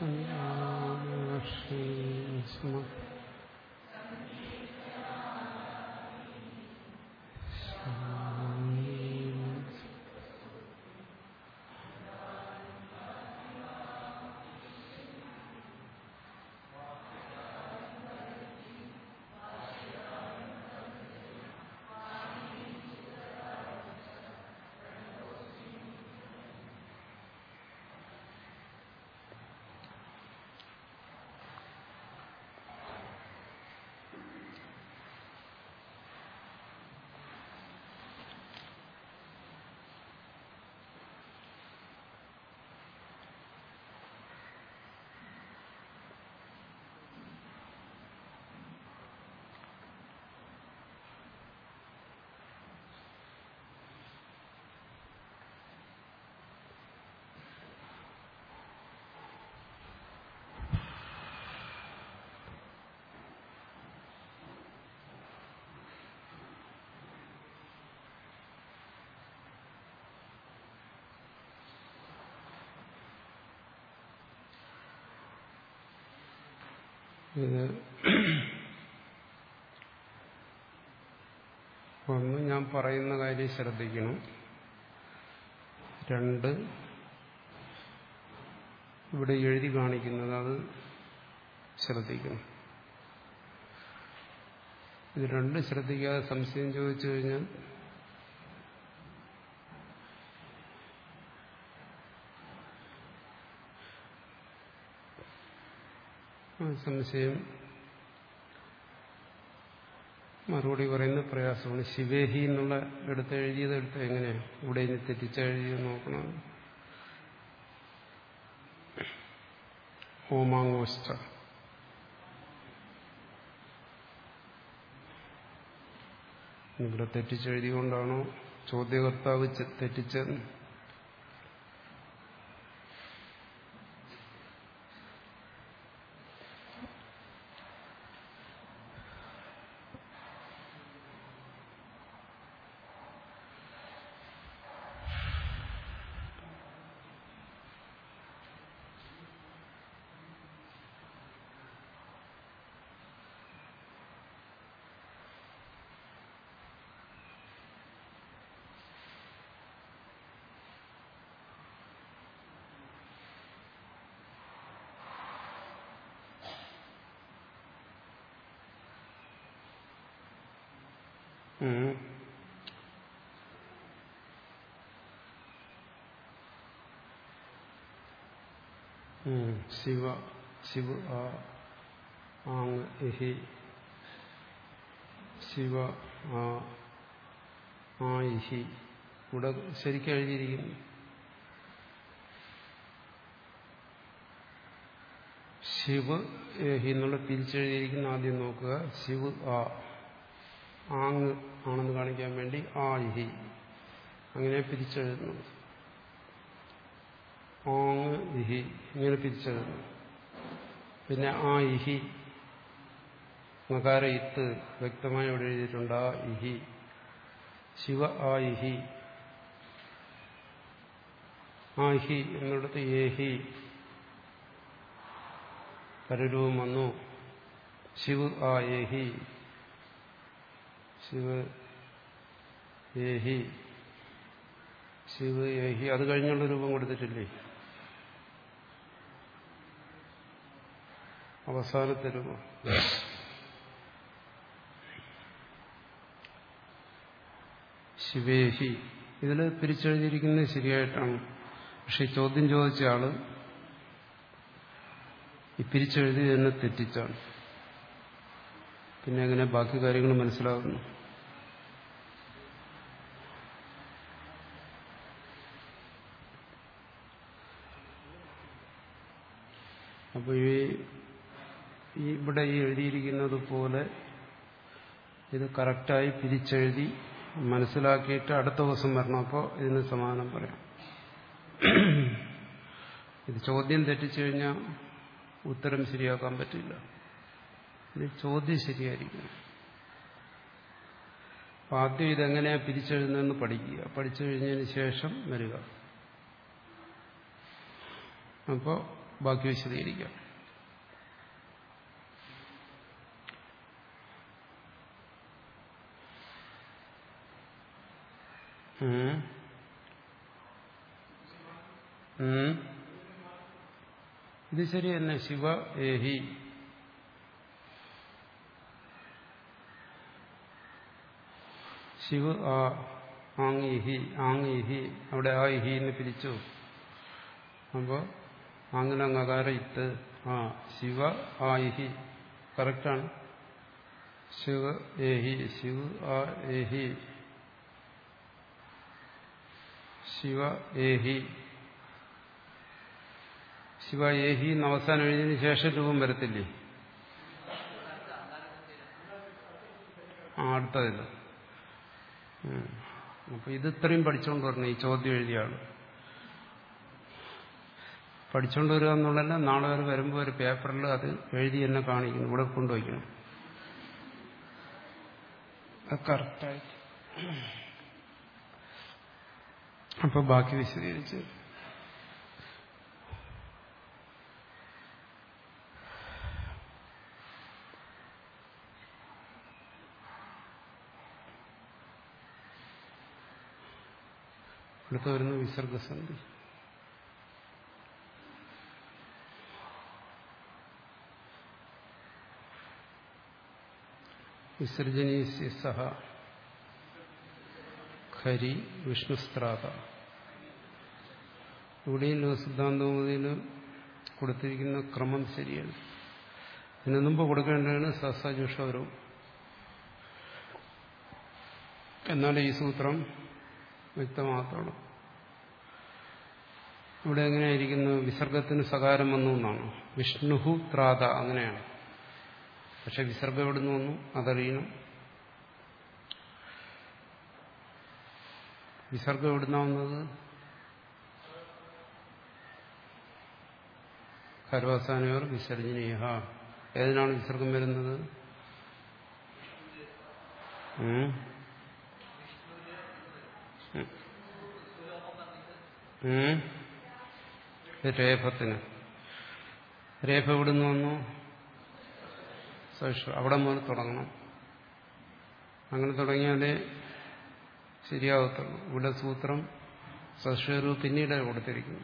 സംയാമീസ്മ ഇത് ഒന്ന് ഞാൻ പറയുന്ന കാര്യം ശ്രദ്ധിക്കണം രണ്ട് ഇവിടെ എഴുതി കാണിക്കുന്നത് അത് ശ്രദ്ധിക്കണം ഇത് രണ്ട് ശ്രദ്ധിക്കാതെ സംശയം ചോദിച്ചു കഴിഞ്ഞാൽ ആ സംശയം മറുപടി പറയുന്ന പ്രയാസമാണ് ശിവേഹി എന്നുള്ള എടുത്ത് എഴുതിയത് എടുത്ത് എങ്ങനെയാണ് ഇവിടെ ഇനി തെറ്റിച്ചെഴുതിയത് നോക്കണം ഹോമാങ്ങോസ്റ്റ ഇവിടെ തെറ്റിച്ചെഴുതിക്കൊണ്ടാണോ ചോദ്യകർത്താവ് തെറ്റിച്ചത് ഉം. ഉം. ശിവ ശിവ ആ ആങ് ഇഹി ശിവ ആ ആ ഇഹി ഇവിടെ ശരിക്കും എഴുതിയിരിക്കുന്നു ശിവ് ഏഹി എന്നുള്ള തിരിച്ചെഴുതിയിരിക്കുന്ന ആദ്യം നോക്കുക ശിവ് ആ ആങ് ആണെന്ന് കാണിക്കാൻ വേണ്ടി ആ ഇഹി അങ്ങനെ പിരിച്ചെഴുതുന്നു ആങ് ഇഹി ഇങ്ങനെ പിരിച്ചെഴുതുന്നു പിന്നെ ആ ഇഹി നകാര ഇത്ത് വ്യക്തമായി ഇവിടെ എഴുതിയിട്ടുണ്ട് ആ ഇഹി ശിവ ആ ഇഹി ആ ഇഹി എന്നിടത്ത് ഏഹി പരരൂപം വന്നു ശിവ് ആ ഏഹി ശിവ ഏഹി ശിവ ഏഹി അത് കഴിഞ്ഞുള്ള രൂപം കൊടുത്തിട്ടില്ലേ അവസാനത്തെ രൂപം ശിവേഹി ഇതിൽ പിരിച്ചെഴുതിയിരിക്കുന്നത് ശരിയായിട്ടാണ് പക്ഷെ ഈ ചോദ്യം ചോദിച്ച ആള് ഈ പിരിച്ചെഴുതി തന്നെ തെറ്റിച്ചാണ് പിന്നെ എങ്ങനെ ബാക്കി കാര്യങ്ങൾ മനസ്സിലാകുന്നു അപ്പോൾ ഈ ഈ ഇവിടെ ഈ എഴുതിയിരിക്കുന്നത് പോലെ ഇത് കറക്റ്റായി പിരിച്ചെഴുതി മനസ്സിലാക്കിയിട്ട് അടുത്ത ദിവസം വരണം അപ്പോൾ ഇതിന് സമാധാനം പറയാം ഇത് ചോദ്യം തെറ്റിച്ചു കഴിഞ്ഞാൽ ഉത്തരം ശരിയാക്കാൻ പറ്റില്ല ഇത് ചോദ്യം ശരിയായിരിക്കും അപ്പം ആദ്യം ഇതെങ്ങനെയാ പിരിച്ചെഴുതുന്നതെന്ന് പഠിക്കുക പഠിച്ചു കഴിഞ്ഞതിന് ശേഷം വരിക അപ്പോൾ ബാക്കി വിശദീകരിക്കാം ഉം. ഉം. ഇത് ശരി തന്നെ ശിവ ഏഹി ശിവ ആ ആങ് ഇഹി ആങ് ഇഹി അവിടെ ആ ഇഹി എന്ന് പിരിച്ചു അപ്പോൾ അങ്ങനെ അങ്ങകാര ഇത്ത് ആ ശിവ ആ ഇഹി കറക്റ്റാണ് ശിവ ഏഹി ശിവ ആ ഏഹി ശിവ ഏഹി ശിവ ഏഹി എന്ന് അവസാനം എഴുതിയതിന് ശേഷം രൂപം വരത്തില്ലേ ആ അടുത്തതിൽ അപ്പൊ ഇത് ഇത്രയും പഠിച്ചുകൊണ്ട് വരണം ഈ ചോദ്യം എഴുതിയാണ് പഠിച്ചുകൊണ്ട് വരിക എന്നുള്ളതല്ല നാളെ വരെ വരുമ്പോൾ ഒരു പേപ്പറിൽ അത് എഴുതി എന്നെ കാണിക്കുന്നു ഇവിടെ കൊണ്ടുവയ്ക്കണം അത് കറക്റ്റായിട്ട് അപ്പൊ ബാക്കി വിശദീകരിച്ച് അടുത്ത് വരുന്നു വിസർഗസന്ധി വിസർജനീയ സഹ ഖരി വിഷ്ണുസ്ത്രാത ഇവിടെയും സിദ്ധാന്തമതിയിൽ കൊടുത്തിരിക്കുന്ന ക്രമം ശരിയാണ് ഇതിനു മുമ്പ് കൊടുക്കേണ്ടതാണ് സസജുഷവരും എന്നാൽ ഈ സൂത്രം വ്യക്തമാകത്തുള്ളൂ ഇവിടെ എങ്ങനെയായിരിക്കുന്നു വിസർഗത്തിന് സകാരം വന്നു എന്നാണ് വിഷ്ണുഹു ത്രാത അങ്ങനെയാണ് പക്ഷെ വിസർഗം എവിടുന്ന് വന്നു അതറിയണം വിസർഗം എവിടുന്ന വന്നത് ഖർവാസാനയോർ വിസർജനീയ ഏതിനാണ് വിസർഗം വരുന്നത് ഉം? ഉം? രേഫത്തിന് രേഫ എവിടുന്ന് വന്നു സവിഷ്വ അവിടെ മുതൽ തുടങ്ങണം അങ്ങനെ തുടങ്ങിയാലേ ശരിയാകത്തുള്ളൂ ഇവിടെ സൂത്രം സസ്വരൂ പിന്നീട് കൊടുത്തിരിക്കുന്നു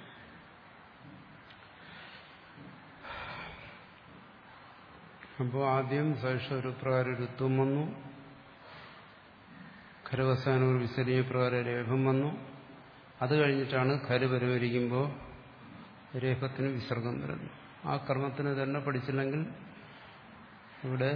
അപ്പോൾ ആദ്യം സവിഷ്വരു പ്രകാരം ഋത്വം വന്നു ഖരവസാനൂർ വിസരീയ പ്രകാരം രേഖം വന്നു അത് കഴിഞ്ഞിട്ടാണ് ഖര് പരിഹരിക്കുമ്പോൾ രേഖത്തിന് വിസർഗം വരുന്നു ആ കർമ്മത്തിന് തന്നെ പഠിച്ചില്ലെങ്കിൽ ഇവിടെ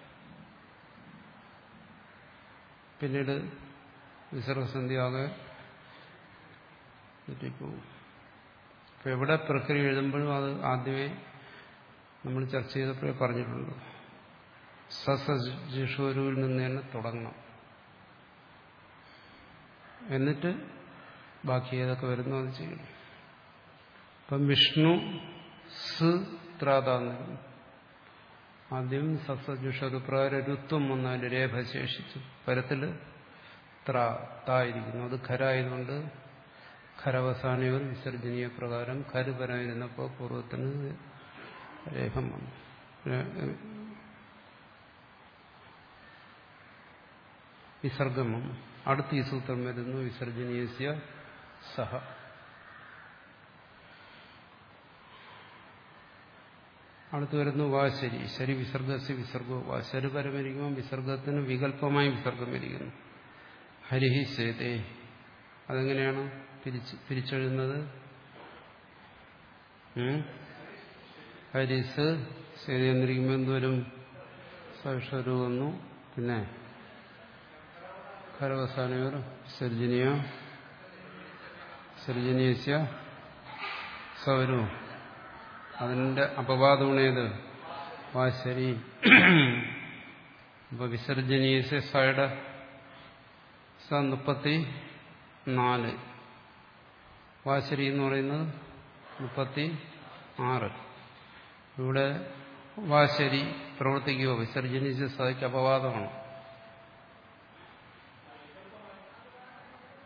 പിന്നീട് വിസർഗസന്ധിയാകെ തെറ്റിപ്പോവും അപ്പം എവിടെ പ്രക്രിയ എഴുതുമ്പോഴും അത് ആദ്യമേ നമ്മൾ ചർച്ച ചെയ്തപ്പോഴേ പറഞ്ഞിട്ടുണ്ട് സസജിഷോരുവിൽ നിന്ന് തന്നെ തുടങ്ങണം എന്നിട്ട് ബാക്കി ഏതൊക്കെ വരുന്നു അത് ചെയ്യണം ഇപ്പം വിഷ്ണു സ് ത്രാതാന്നിരുന്നു ആദ്യം സസജുഷരു പ്രകാരരുത്വം വന്നാൽ രേഖ ശേഷിച്ചു പരത്തിൽ ത്ര തായിരിക്കുന്നു അത് ഖരായതുകൊണ്ട് ഖരവസാനവർ വിസർജനീയ പ്രകാരം ഖര് പരമായിരുന്നപ്പോൾ പൂർവ്വത്തിന് രേഖം വന്നു വിസർഗം വന്നു അടുത്ത ഈ സൂത്രം വരുന്നു വിസർജനീയസ്യ സഹ അടുത്ത് വരുന്നു വാശരി ശരി വിസർഗസ്യ വിസർഗോ വാശരി പരമരിക്കുമ്പോൾ വിസർഗത്തിന് വികല്പമായി വിസർഗം വരിക്കുന്നു ഹരിഹി സേതേ അതെങ്ങനെയാണ് പിരിച്ച് പിരിച്ചെഴുതുന്നത് ഹരിസ് സേത എന്നിരിക്കുമ്പോൾ എന്തോരും സവിഷരു വന്നു പിന്നെ ഖരവസാനവർ വിസർജനീയ വിസർജനീയസ്യ സൗരവും അതിന്റെ അപവാദമാണേത് വാശരി അപ്പൊ വിസർജനീയസ്യ സയുടെ സ മുപ്പത്തി നാല് വാശരി എന്ന് പറയുന്നത് മുപ്പത്തി ആറ് ഇവിടെ വാശരി പ്രവർത്തിക്കുകയോ വിസർജനീയ സതയ്ക്ക് അപവാദമാണ്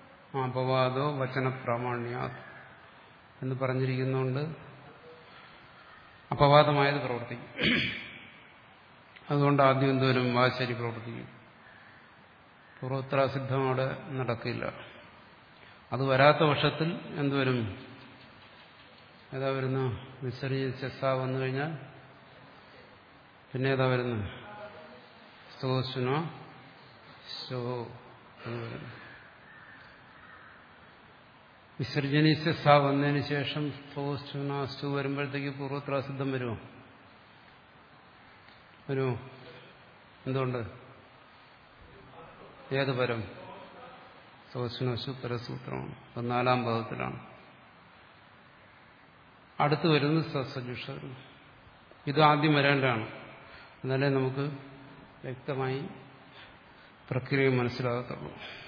അപവാദോ വചന പ്രാമാണ്യ എന്ന് പറഞ്ഞിരിക്കുന്നുണ്ട് അപവാദമായത് പ്രവർത്തിക്കും അതുകൊണ്ട് ആദ്യം എന്തോരും വാശരി പ്രവർത്തിക്കും പൂർവോത്തരാസിദ്ധം അവിടെ നടക്കില്ല അത് വരാത്ത പക്ഷത്തിൽ എന്തുവരും ഏതാ വരുന്നു വിസർജിച്ച സ വന്നു കഴിഞ്ഞാൽ പിന്നെ ഏതാ വരുന്നു സ്തോസുനോ ശോ എന്ന് വരുന്നു വിസർജനീസ് സ വന്നതിന് ശേഷം സ്തോസുനാസ്തു വരുമ്പോഴത്തേക്ക് പൂർവ്വത്രാസിദ്ധം വരുമോ വരുമോ എന്തുകൊണ്ട് ഏത് പരം സ്തോസുനസു പരസൂത്രമാണ് അത് നാലാം പദത്തിലാണ് അടുത്ത് വരുന്നത് സസജുഷ ഇത് ആദ്യം വരേണ്ടതാണ് എന്നാലേ നമുക്ക് വ്യക്തമായി പ്രക്രിയ മനസ്സിലാകത്തുള്ളൂ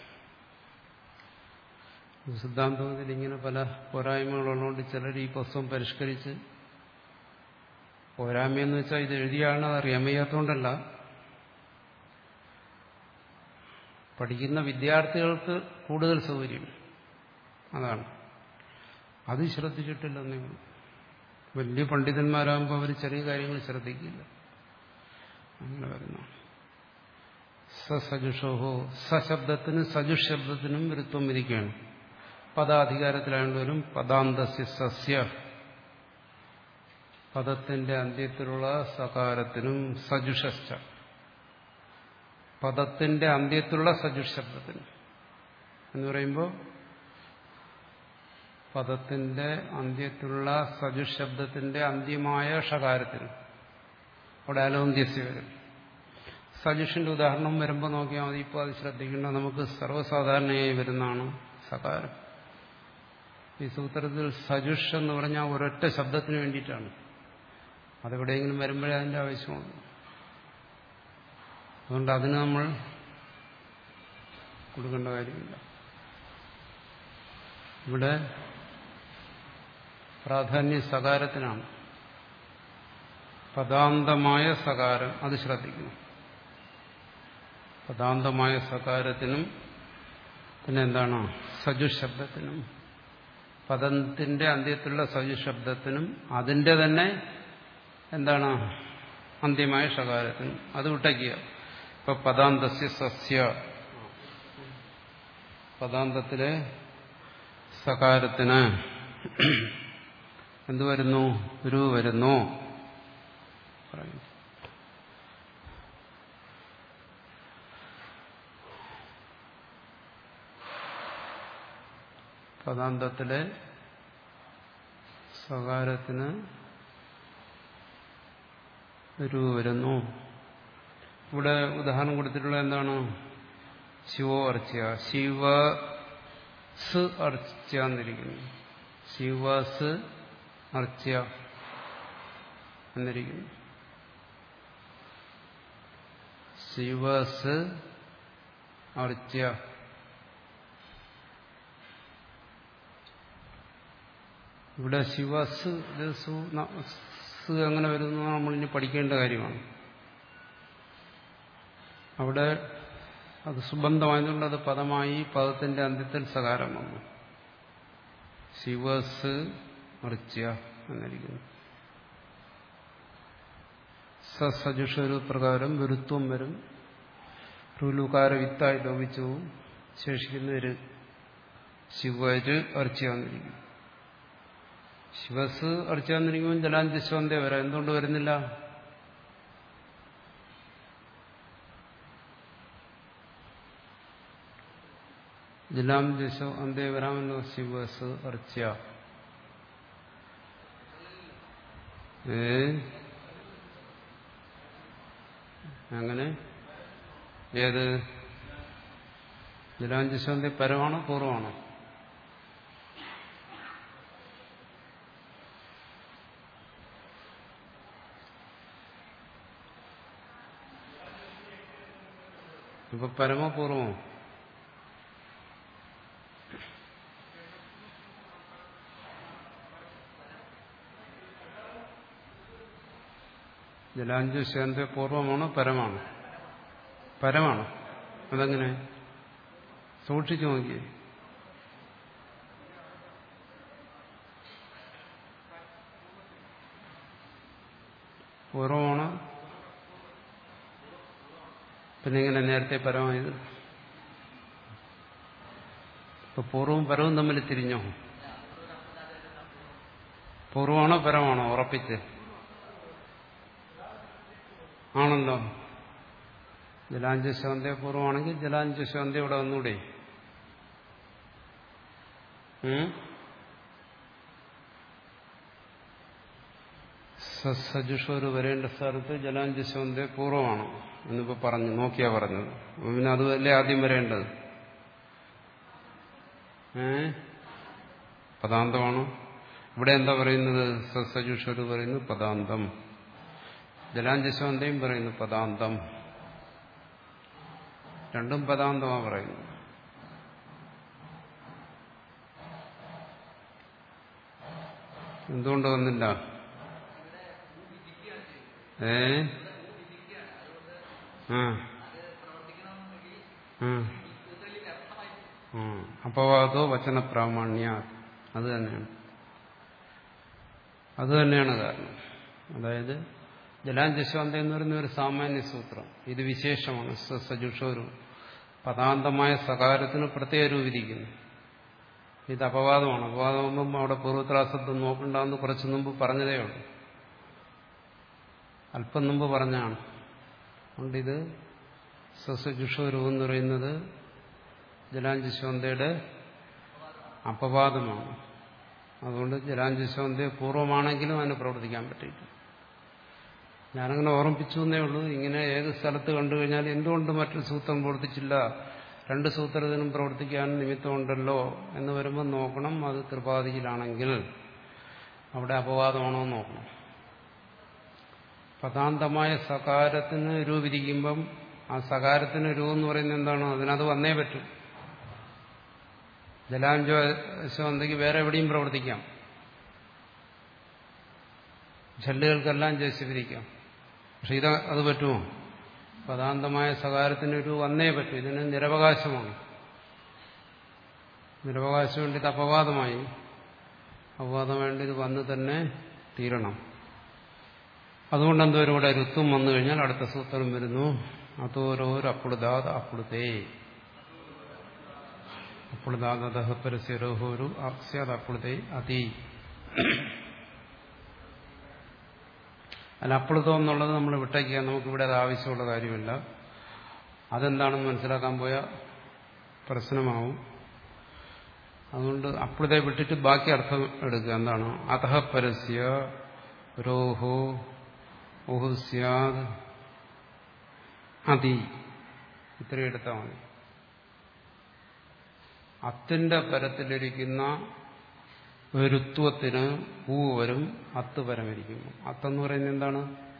സിദ്ധാന്തത്തിൽ ഇങ്ങനെ പല പോരായ്മകളുള്ളതുകൊണ്ട് ചിലർ ഈ പുസ്തകം പരിഷ്കരിച്ച് പോരായ്മയെന്ന് വെച്ചാൽ ഇത് എഴുതിയാണ് അത് അറിയാൻ വയ്യാത്തതുകൊണ്ടല്ല പഠിക്കുന്ന വിദ്യാർത്ഥികൾക്ക് കൂടുതൽ സൗകര്യം അതാണ് അത് ശ്രദ്ധിച്ചിട്ടില്ലെന്നേ ഉള്ളൂ വലിയ പണ്ഡിതന്മാരാകുമ്പോൾ അവർ ചെറിയ കാര്യങ്ങൾ ശ്രദ്ധിക്കില്ല അങ്ങനെ വരുന്നു സസജുഷോഹോ സശബ്ദത്തിനും സജുഷ് ശബ്ദത്തിനും വിരുത്വം വിധിക്കുകയാണ് പദാധികാരത്തിലായതുകൊണ്ടും പദാന്തസ്യ സസ്യ പദത്തിന്റെ അന്ത്യത്തിലുള്ള സകാരത്തിനും സജുഷശ്ച പദത്തിന്റെ അന്ത്യത്തിലുള്ള സജുഷ് ശബ്ദത്തിനും എന്ന് പറയുമ്പോൾ പദത്തിന്റെ അന്ത്യത്തിലുള്ള സജുഷ് ശബ്ദത്തിന്റെ അന്ത്യമായ ഷകാരത്തിനും അവിടെ അലോന്ത്യസ്യ വരും സജുഷിന്റെ ഉദാഹരണം വരുമ്പോൾ നോക്കിയാൽ മതി ഇപ്പോൾ അത് ശ്രദ്ധിക്കേണ്ട നമുക്ക് സർവ്വസാധാരണയായി വരുന്നതാണ് സകാരം ഈ സൂത്രത്തിൽ സജുഷ് എന്ന് പറഞ്ഞാൽ ഒരൊറ്റ ശബ്ദത്തിന് വേണ്ടിയിട്ടാണ് അതെവിടെയെങ്കിലും വരുമ്പോഴേ അതിന്റെ ആവശ്യമുള്ളൂ അതുകൊണ്ട് അതിന് നമ്മൾ കൊടുക്കേണ്ട കാര്യമില്ല ഇവിടെ പ്രാധാന്യ സകാരത്തിനാണ് പദാന്തമായ സകാരം അത് ശ്രദ്ധിക്കുന്നു പദാന്തമായ സകാരത്തിനും പിന്നെ എന്താണ് സജുശബ്ദത്തിനും പദത്തിന്റെ അന്ത്യത്തിലുള്ള സജുശബ്ദത്തിനും അതിന്റെ തന്നെ എന്താണ് അന്ത്യമായ ഷകാരത്തിനും അത് വിട്ടയ്ക്കുക ഇപ്പൊ പദാന്തസ്യ സസ്യ പദാന്തത്തിലെ സകാരത്തിന് എന്തു വരുന്നു ഒരു വരുന്നു പറയുന്നു പദാന്തത്തിലെ സകാരത്തിന് ഒരു വരുന്നു ഇവിടെ ഉദാഹരണം കൊടുത്തിട്ടുള്ള എന്താണ് ശിവോ അർച്ച ശിവ സ് അർച്ച എന്നിരിക്കുന്നു ശിവസ് അർച്ച എന്നിരിക്കുന്നു ശിവസ് അർച്ച ഇവിടെ ശിവസ് സ് അങ്ങനെ വരുന്ന നമ്മൾ ഇനി പഠിക്കേണ്ട കാര്യമാണ് അവിടെ അത് സുബന്ധമായതുകൊണ്ട് അത് പദമായി പദത്തിന്റെ അന്ത്യത്തിൽ സകാരം വന്നു ശിവസ് മറിച്ച എന്നിരിക്കുന്നു സസജുഷരു പ്രകാരം വിരുത്വം വരും റുലുകാര വിത്തായി ലോപിച്ചു ശേഷിക്കുന്നൊരു ശിവര് അർച്ച വന്നിരിക്കും ശിവസ് അർച്ച വന്നിരിക്കുമ്പോൾ ജലാഞ്ചസ്വന്തേ വരാം എന്തുകൊണ്ട് വരുന്നില്ല ജലാം ജശോ അന്തേ വരാമല്ലോ ശിവസ് അർച്ച ഏ അങ്ങനെ ഏത് ജലാഞ്ചസ്വന്തേ പരമാണോ പൂർവമാണോ ഇപ്പൊ പരമപൂർവമോ ജലാഞ്ചു ശാന്ത പൂർവമാണോ പരമാണോ പരമാണോ അതെങ്ങനെ സൂക്ഷിച്ചു നോക്കിയേ പൂർവമാണോ പിന്നെ ഇങ്ങനെ നേരത്തെ പരമായത് ഇപ്പൊ പൂർവവും പരവും തമ്മിൽ തിരിഞ്ഞോ പൂർവമാണോ പരമാണോ ഉറപ്പിച്ച് ആണല്ലോ ജലാഞ്ചശവന്തെ പൂർവമാണെങ്കിൽ ജലാഞ്ചശവന്തെ ഇവിടെ വന്നൂടെ ഉം? സജുഷോര് വരേണ്ട സ്ഥലത്ത് ജലാഞ്ചശവന്തെ പൂർവമാണ് എന്നിപ്പോ പറഞ്ഞു നോക്കിയാ പറഞ്ഞത് അപ്പൊ പിന്നെ അതുമല്ലേ ആദ്യം വരേണ്ടത് ഏ പദാന്തമാണോ ഇവിടെ എന്താ പറയുന്നത് സജുഷോര് പറയുന്നു പദാന്തം ജലാഞ്ചശവന്തയും പറയുന്നു പദാന്തം രണ്ടും പദാന്തമാ പറയുന്നു എന്തുകൊണ്ട് വന്നില്ല ഏ ആ ആ. ആ. അപവാദോ വചന പ്രാമാണ്യ അത് തന്നെയാണ് അത് തന്നെയാണ് കാരണം അതായത് ജലാഞ്ചശാന്ത എന്ന് പറയുന്ന ഒരു സാമാന്യ സൂത്രം ഇത് വിശേഷമാണ് സ- സജുഷോരു പദാന്തമായ സകാരത്തിന് പ്രത്യേക രൂപിരിക്കുന്നു ഇത് അപവാദമാണ് അപവാദമാകുമ്പം അവിടെ പൂർവ്വത്രാസത്വം നോക്കണ്ടെന്ന് കുറച്ചു മുമ്പ് പറഞ്ഞതേ ഉള്ളൂ അല്പം മുമ്പ് പറഞ്ഞാണ് അതുകൊണ്ട് ഇത് സസജുഷോരു എന്ന് പറയുന്നത് ജലാഞ്ചശോന്തയുടെ അപവാദമാണ് അതുകൊണ്ട് ജലാഞ്ചശോന്ത പൂർവ്വമാണെങ്കിലും അതിന് പ്രവർത്തിക്കാൻ പറ്റില്ല ഞാനങ്ങനെ ഓർമ്മിപ്പിച്ചു എന്നേ ഉള്ളൂ ഇങ്ങനെ ഏത് സ്ഥലത്ത് കണ്ടു കഴിഞ്ഞാൽ എന്തുകൊണ്ട് മറ്റൊരു സൂത്രം പ്രവർത്തിച്ചില്ല രണ്ട് സൂത്രത്തിനും പ്രവർത്തിക്കാൻ നിമിത്തമുണ്ടല്ലോ എന്ന് വരുമ്പോൾ നോക്കണം അത് ത്രിപാതിയിലാണെങ്കിൽ അവിടെ അപവാദമാണോ എന്ന് നോക്കണം പദാന്തമായ സകാരത്തിന് രൂപിരിക്കുമ്പം ആ സകാരത്തിന് രൂപം എന്ന് പറയുന്നത് എന്താണ് അതിനത് വന്നേ പറ്റും ജലാഞ്ചോശവന്തയ്ക്ക് വേറെ എവിടെയും പ്രവർത്തിക്കാം ഝല്ലുകൾക്കെല്ലാം ജയിച്ചിരിക്കാം പക്ഷെ ഇത് അത് പറ്റുമോ പദാന്തമായ സകാരത്തിന് ഒരു വന്നേ പറ്റും ഇതിന് നിരവകാശമാണ് നിരവകാശം വേണ്ടി ഇത് അപവാദമായി അപവാദം വേണ്ടി ഇത് വന്ന് തന്നെ തീരണം അതുകൊണ്ട് എന്തോരും ഇവിടെ ഋത്വം വന്നു കഴിഞ്ഞാൽ അടുത്ത സൂത്രം വരുന്നു അതോരോരോ അപ്പുളുദാത് അപ്പുളുതേ അപ്പുളുദാതഹ പരസ്യരോഹോരു അസ്യാത് അപ്പുളുതേ അതി അല്ല അപ്പുളുതം എന്നുള്ളത് നമ്മൾ വിട്ടയ്ക്കുക നമുക്കിവിടെ അത് ആവശ്യമുള്ള കാര്യമില്ല അതെന്താണെന്ന് മനസ്സിലാക്കാൻ പോയ പ്രശ്നമാവും അതുകൊണ്ട് അപ്പുളത്തെ വിട്ടിട്ട് ബാക്കി അർത്ഥം എടുക്കുക എന്താണ് അതഹ പരസ്യ രോഹോ ഓഹു സ്യാദ് അതി ഇത്രയും എടുത്താൽ മതി അത്തിന്റെ പരത്തിലിരിക്കുന്ന ഋത്വത്തിന് ഊ വരും അത്ത് പരമിരിക്കുന്നു അത്തെന്ന് പറയുന്നത് എന്താണ്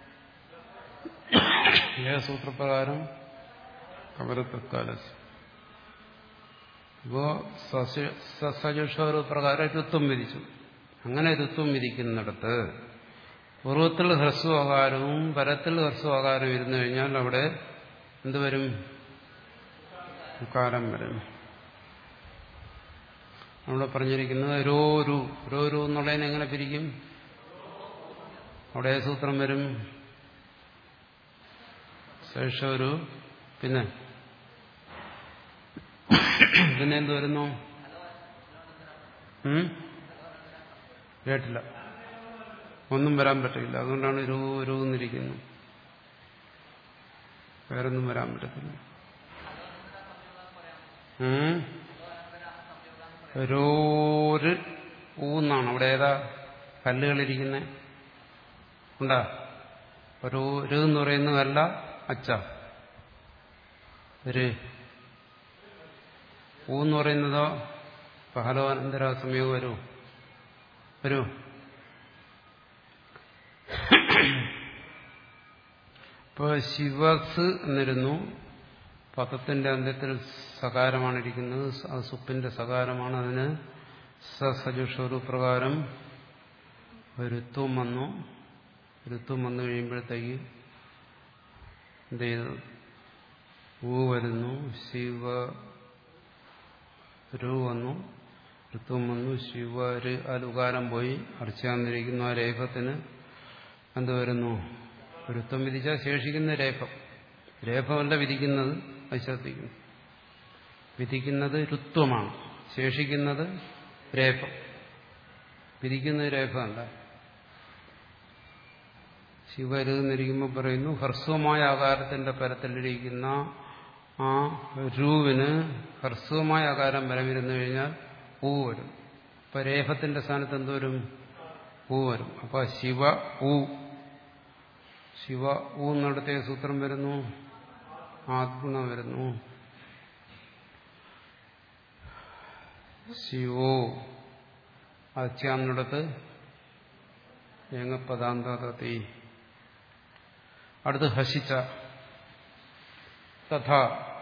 ഏ സൂത്രപ്രകാരം കവരത്തക്കാലസ് ഇപ്പോ സസജുഷോർ പ്രകാരം ഋത്വം വിധിച്ചു അങ്ങനെ ഋത്വം വിധിക്കുന്നിടത്ത് പൂർവ്വത്തിൽ ഹ്രസ്വകാരവും പരത്തിൽ ഹ്രസ്വകാരം ഇരുന്നു കഴിഞ്ഞാൽ അവിടെ എന്തുവരും കാലം വരും അവിടെ പറഞ്ഞിരിക്കുന്നത് രോരു രോരു എന്നുള്ളതിനെ എങ്ങനെ പിരിക്കും അവിടെ സൂത്രം വരും ശേഷൊരു പിന്നെ പിന്നെ എന്ത് വരുന്നു ഉം? കേട്ടില്ല ഒന്നും വരാൻ പറ്റില്ല അതുകൊണ്ടാണ് ഒരു ഒരു എന്നിരിക്കുന്നു വേറൊന്നും വരാൻ പറ്റത്തില്ല ഉം? രോര് ഊന്നാണ് അവിടെ ഏതാ കല്ലുകളിരിക്കുന്നത് ഉണ്ടാ ഒരു ഒരു എന്ന് പറയുന്നതല്ല അച്ച ഒരു ഊന്ന് പറയുന്നതോ പഹലോനന്തര സമയം വരൂ വരൂ ഇപ്പൊ ശിവസ് എന്നിരുന്നു പദത്തിന്റെ അന്ത്യത്തിൽ സകാരമാണ് ഇരിക്കുന്നത് അത് സുപ്പിന്റെ സകാരമാണ് അതിന് സസജുഷൊരു പ്രകാരം ഋത്വം വന്നു ഋത്വം വന്നു കഴിയുമ്പോഴത്തേക്ക് എന്ത് ചെയ്തു ഊ വരുന്നു ശിവ രു വന്നു ഋത്വം വന്നു ശിവ ര് അലുകാരം പോയി അർച്ചാന്നിരിക്കുന്ന ആ രേഖത്തിന് എന്ത് വരുന്നു ഋത്വം വിധിച്ചാൽ ശേഷിക്കുന്ന രേഫം രേഫമല്ല വിധിക്കുന്നത് അത് ശ്രദ്ധിക്കുന്നു വിധിക്കുന്നത് ഋത്വമാണ് ശേഷിക്കുന്നത് രേഫം വിധിക്കുന്നത് രേഫമല്ല ശിവരുന്നിരിക്കുമ്പോൾ പറയുന്നു ഹ്രസ്വമായ ആകാരത്തിന്റെ പരത്തിലിരിക്കുന്ന ആ രൂവിന് ഹ്രസ്വമായ ആകാരം വരവിരുന്നു കഴിഞ്ഞാൽ പൂ വരും അപ്പൊ രേഫത്തിന്റെ സ്ഥാനത്ത് എന്തോരും പൂ വരും അപ്പൊ ശിവ ഊ ശിവ ഊ എന്നിടത്തെ സൂത്രം വരുന്നു ആത്ഗുണ വരുന്നു ശിവോ അച്യാന്നിടത്ത് ഏങ്ങപ്പദാന്തതി അടുത്ത് ഹസിച്ച തഥാ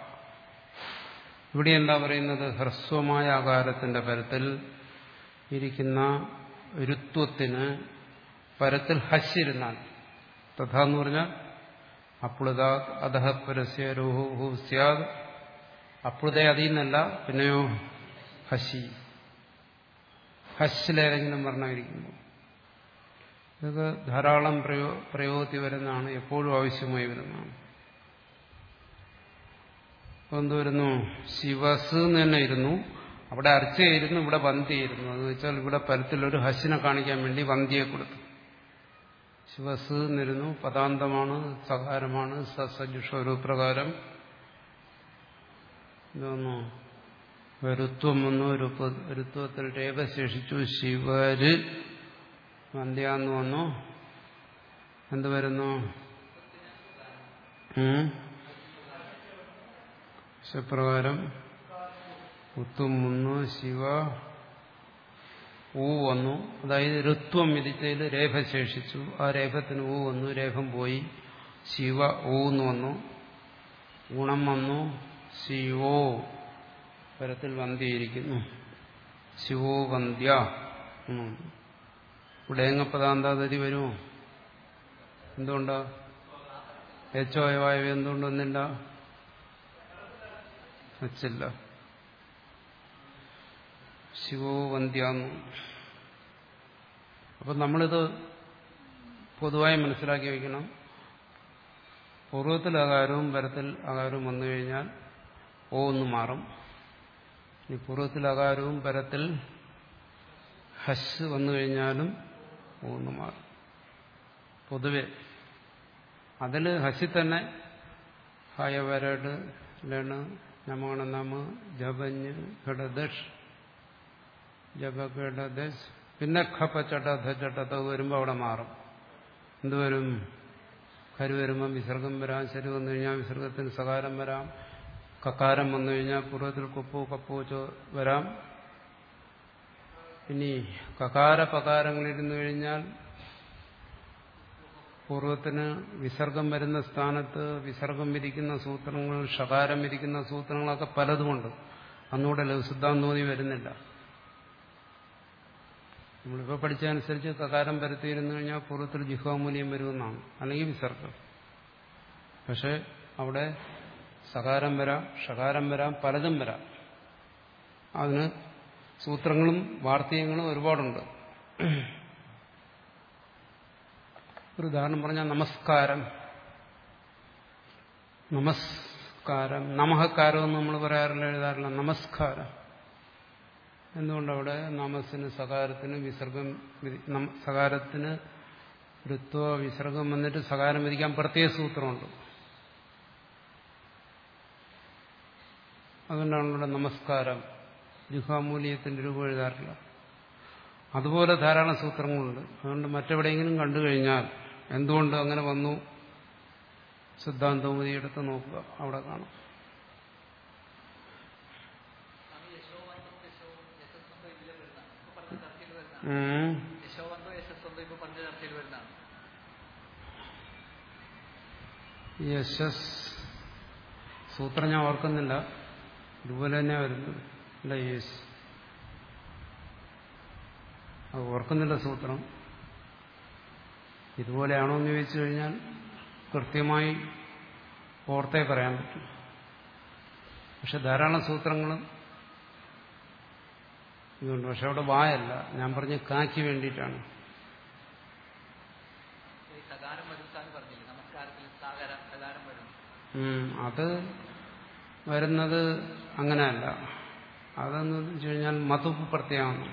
ഇവിടെ എന്താ പറയുന്നത് ഹ്രസ്വമായ ആകാരത്തിന്റെ പരത്തിൽ ഇരിക്കുന്ന രുത്വത്തിന് പരത്തിൽ ഹസ്സിരുന്നാൽ തഥാ എന്ന് പറഞ്ഞാൽ അപ്ലുത അധഹ പരസ്യ രോഹു സ്യാദ് അപ്ലുത അതിൽ നിന്നല്ല പിന്നെയോ ഹസി ഹസ്സിലേതെങ്കിലും വർണ്ണമിരിക്കുമ്പോൾ ഇതൊക്കെ ധാരാളം പ്രയോ പ്രയോഗത്തിൽ വരുന്നതാണ് എപ്പോഴും ആവശ്യമായി വരുന്നതാണ് അപ്പോൾ എന്ത് വരുന്നു ശിവസ് എന്ന് തന്നെ ഇരുന്നു അവിടെ അർച്ചയായിരുന്നു ഇവിടെ വന്തിയായിരുന്നു എന്ന് വെച്ചാൽ ഇവിടെ പരത്തിലൊരു ഹസിനെ കാണിക്കാൻ വേണ്ടി വന്തിയെ കൊടുത്തു ശിവസ് എന്നിരുന്നു പദാന്തമാണ് സകാരമാണ് സസജുഷോരു പ്രകാരം ഇതൊന്നു ഋത്വം വന്നു ഋത്വത്തിൽ രേഖ ശേഷിച്ചു ശിവര് വന്ധ്യാന്ന് വന്നു എന്ത് വരുന്നു പ്രകാരം ഉത്തും വന്നു ശിവ ഊ വന്നു അതായത് ഋത്വം വിധിച്ചതിൽ രേഖ ശേഷിച്ചു ആ രേഖത്തിന് ഊ വന്നു രേഖം പോയി ശിവ ഊ എന്ന് വന്നു ഗുണം വന്നു ശിവോ പരത്തിൽ വന്ധ്യയിരിക്കുന്നു ശിവോ വന്ധ്യ ഇവിടെ എങ്ങപ്പതാന്താതി വരുമോ എന്തുകൊണ്ടാ ഏച്ചോയവായവ എന്തുകൊണ്ട് വന്നില്ല വച്ചില്ല ശിവോ വന്ധ്യാന്നു അപ്പം നമ്മളിത് പൊതുവായി മനസ്സിലാക്കി വയ്ക്കണം പൂർവ്വത്തിൽ ആകാരവും പരത്തിൽ ആകാരവും വന്നു കഴിഞ്ഞാൽ ഓ ഒന്ന് മാറും ഈ പൂർവ്വത്തിൽ ആകാരവും പരത്തിൽ ഹസ് വന്നു കഴിഞ്ഞാലും ഓ ഒന്ന് മാറും പൊതുവെ അതിൽ ഹസി തന്നെ ഹയവരട് ലണ് നമോണ നമ ജപഞ്ഞ് ഘടദഷ് ജപഘടദശ് പിന്നെ ഖപ്പ ചട്ട ധ ചട്ട ത വരുമ്പോൾ അവിടെ മാറും എന്തുവരും കരു വരുമ്പം വിസർഗം വരാം ശരി വന്നു കഴിഞ്ഞാൽ വിസർഗത്തിന് സകാരം വരാം കക്കാരം വന്നു കഴിഞ്ഞാൽ പൂർവ്വത്തിൽ കുപ്പോ കപ്പോ ചോ വരാം ഇനി കകാര പകാരങ്ങളിരുന്നു കഴിഞ്ഞാൽ പൂർവ്വത്തിന് വിസർഗം വരുന്ന സ്ഥാനത്ത് വിസർഗം വിധിക്കുന്ന സൂത്രങ്ങൾ ഷകാരം വിധിക്കുന്ന സൂത്രങ്ങളൊക്കെ പലതുമുണ്ട് അന്നുകൂടെ ലഘുസിദ്ധാന്തോതി വരുന്നില്ല നമ്മളിപ്പോൾ പഠിച്ചതനുസരിച്ച് കകാരം പരത്തിയിരുന്നു കഴിഞ്ഞാൽ പൂർവ്വത്തിൽ ജിഹ്വാമൂല്യം വരുമെന്നാണ് അല്ലെങ്കിൽ വിസർഗം പക്ഷെ അവിടെ സകാരം വരാം ഷകാരം വരാം പലതും വരാം അതിന് സൂത്രങ്ങളും വാർത്തകങ്ങളും ഒരുപാടുണ്ട് ഒരു ഉദാഹരണം പറഞ്ഞാൽ നമസ്കാരം നമസ്കാരം നമഹക്കാരം എന്ന് നമ്മൾ പറയാറില്ല എഴുതാറില്ല നമസ്കാരം എന്തുകൊണ്ടവിടെ നമസിന് സകാരത്തിന് വിസർഗം സകാരത്തിന് ഋത്വ വിസർഗം വന്നിട്ട് സകാരം വിധിക്കാൻ പ്രത്യേക സൂത്രമുണ്ട് അതുകൊണ്ടാണ് ഇവിടെ നമസ്കാരം ജുഹാമൂല്യത്തിന്റെ രൂപം എഴുതാറില്ല അതുപോലെ ധാരാളം സൂത്രങ്ങളുണ്ട് അതുകൊണ്ട് മറ്റെവിടെയെങ്കിലും കണ്ടു കഴിഞ്ഞാൽ എന്തുകൊണ്ട് അങ്ങനെ വന്നു സിദ്ധാന്തോമതി എടുത്ത് നോക്കുക അവിടെ കാണും യശസ് സൂത്രം ഞാൻ ഓർക്കുന്നില്ല ഇതുപോലെ തന്നെ വരുന്നത് അല്ല യേശ് അത് ഓർക്കുന്നില്ല സൂത്രം ഇതുപോലെയാണോ എന്ന് ചോദിച്ചു കഴിഞ്ഞാൽ കൃത്യമായി ഓർത്തേ പറയാൻ പറ്റും പക്ഷെ ധാരാളം സൂത്രങ്ങളും ഇതുണ്ട് പക്ഷെ അവിടെ വായല്ല ഞാൻ പറഞ്ഞ കാക്കി വേണ്ടിയിട്ടാണ് സകാരം വരുത്താൻ പറഞ്ഞില്ലേ ഉം, അത് വരുന്നത് അങ്ങനെയല്ല അതെന്ന് വെച്ച് കഴിഞ്ഞാൽ മതുപ്പ് പ്രത്യയമാണ്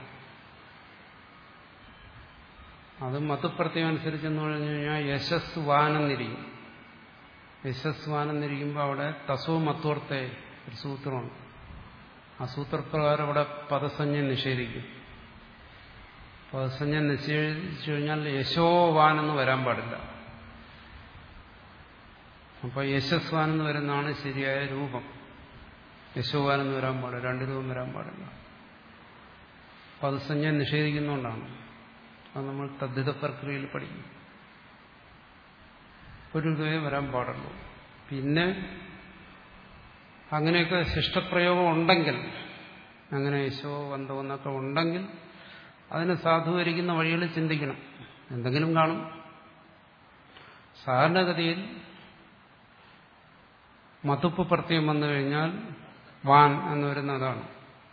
അത് മതുപ്രത്യം അനുസരിച്ചെന്ന് പറഞ്ഞു കഴിഞ്ഞാൽ യശസ് വാനെന്നിരിക്കും യശസ് വാനെന്നിരിക്കുമ്പോൾ അവിടെ തസോ മത്വർത്തെ ഒരു സൂത്രമുണ്ട് ആ സൂത്രപ്രകാരം അവിടെ പദസഞ്ജ നിഷേധിക്കും പദസഞ്ജ നിഷേധിച്ചു കഴിഞ്ഞാൽ യശോവാൻ എന്ന് വരാൻ പാടില്ല അപ്പൊ യശസ്വാൻ എന്ന് വരുന്നതാണ് ശരിയായ രൂപം യശോവാൻ എന്ന് വരാൻ പാടില്ല രണ്ട് രൂപം വരാൻ പാടില്ല പദസഞ്ജ നിഷേധിക്കുന്നതുകൊണ്ടാണ് അത് നമ്മൾ തദ്ധിത പ്രക്രിയയിൽ പഠിക്കും ഒരു രൂപയെ വരാൻ പാടുള്ളൂ പിന്നെ അങ്ങനെയൊക്കെ ശിഷ്ടപ്രയോഗം ഉണ്ടെങ്കിൽ അങ്ങനെ യശോ വന്തോ എന്നൊക്കെ ഉണ്ടെങ്കിൽ അതിനെ സാധൂകരിക്കുന്ന വഴികൾ ചിന്തിക്കണം എന്തെങ്കിലും കാണും സാധാരണഗതിയിൽ മതുപ്പ് പ്രത്യം വന്നു കഴിഞ്ഞാൽ വാൻ എന്ന് വരുന്ന അതാണ്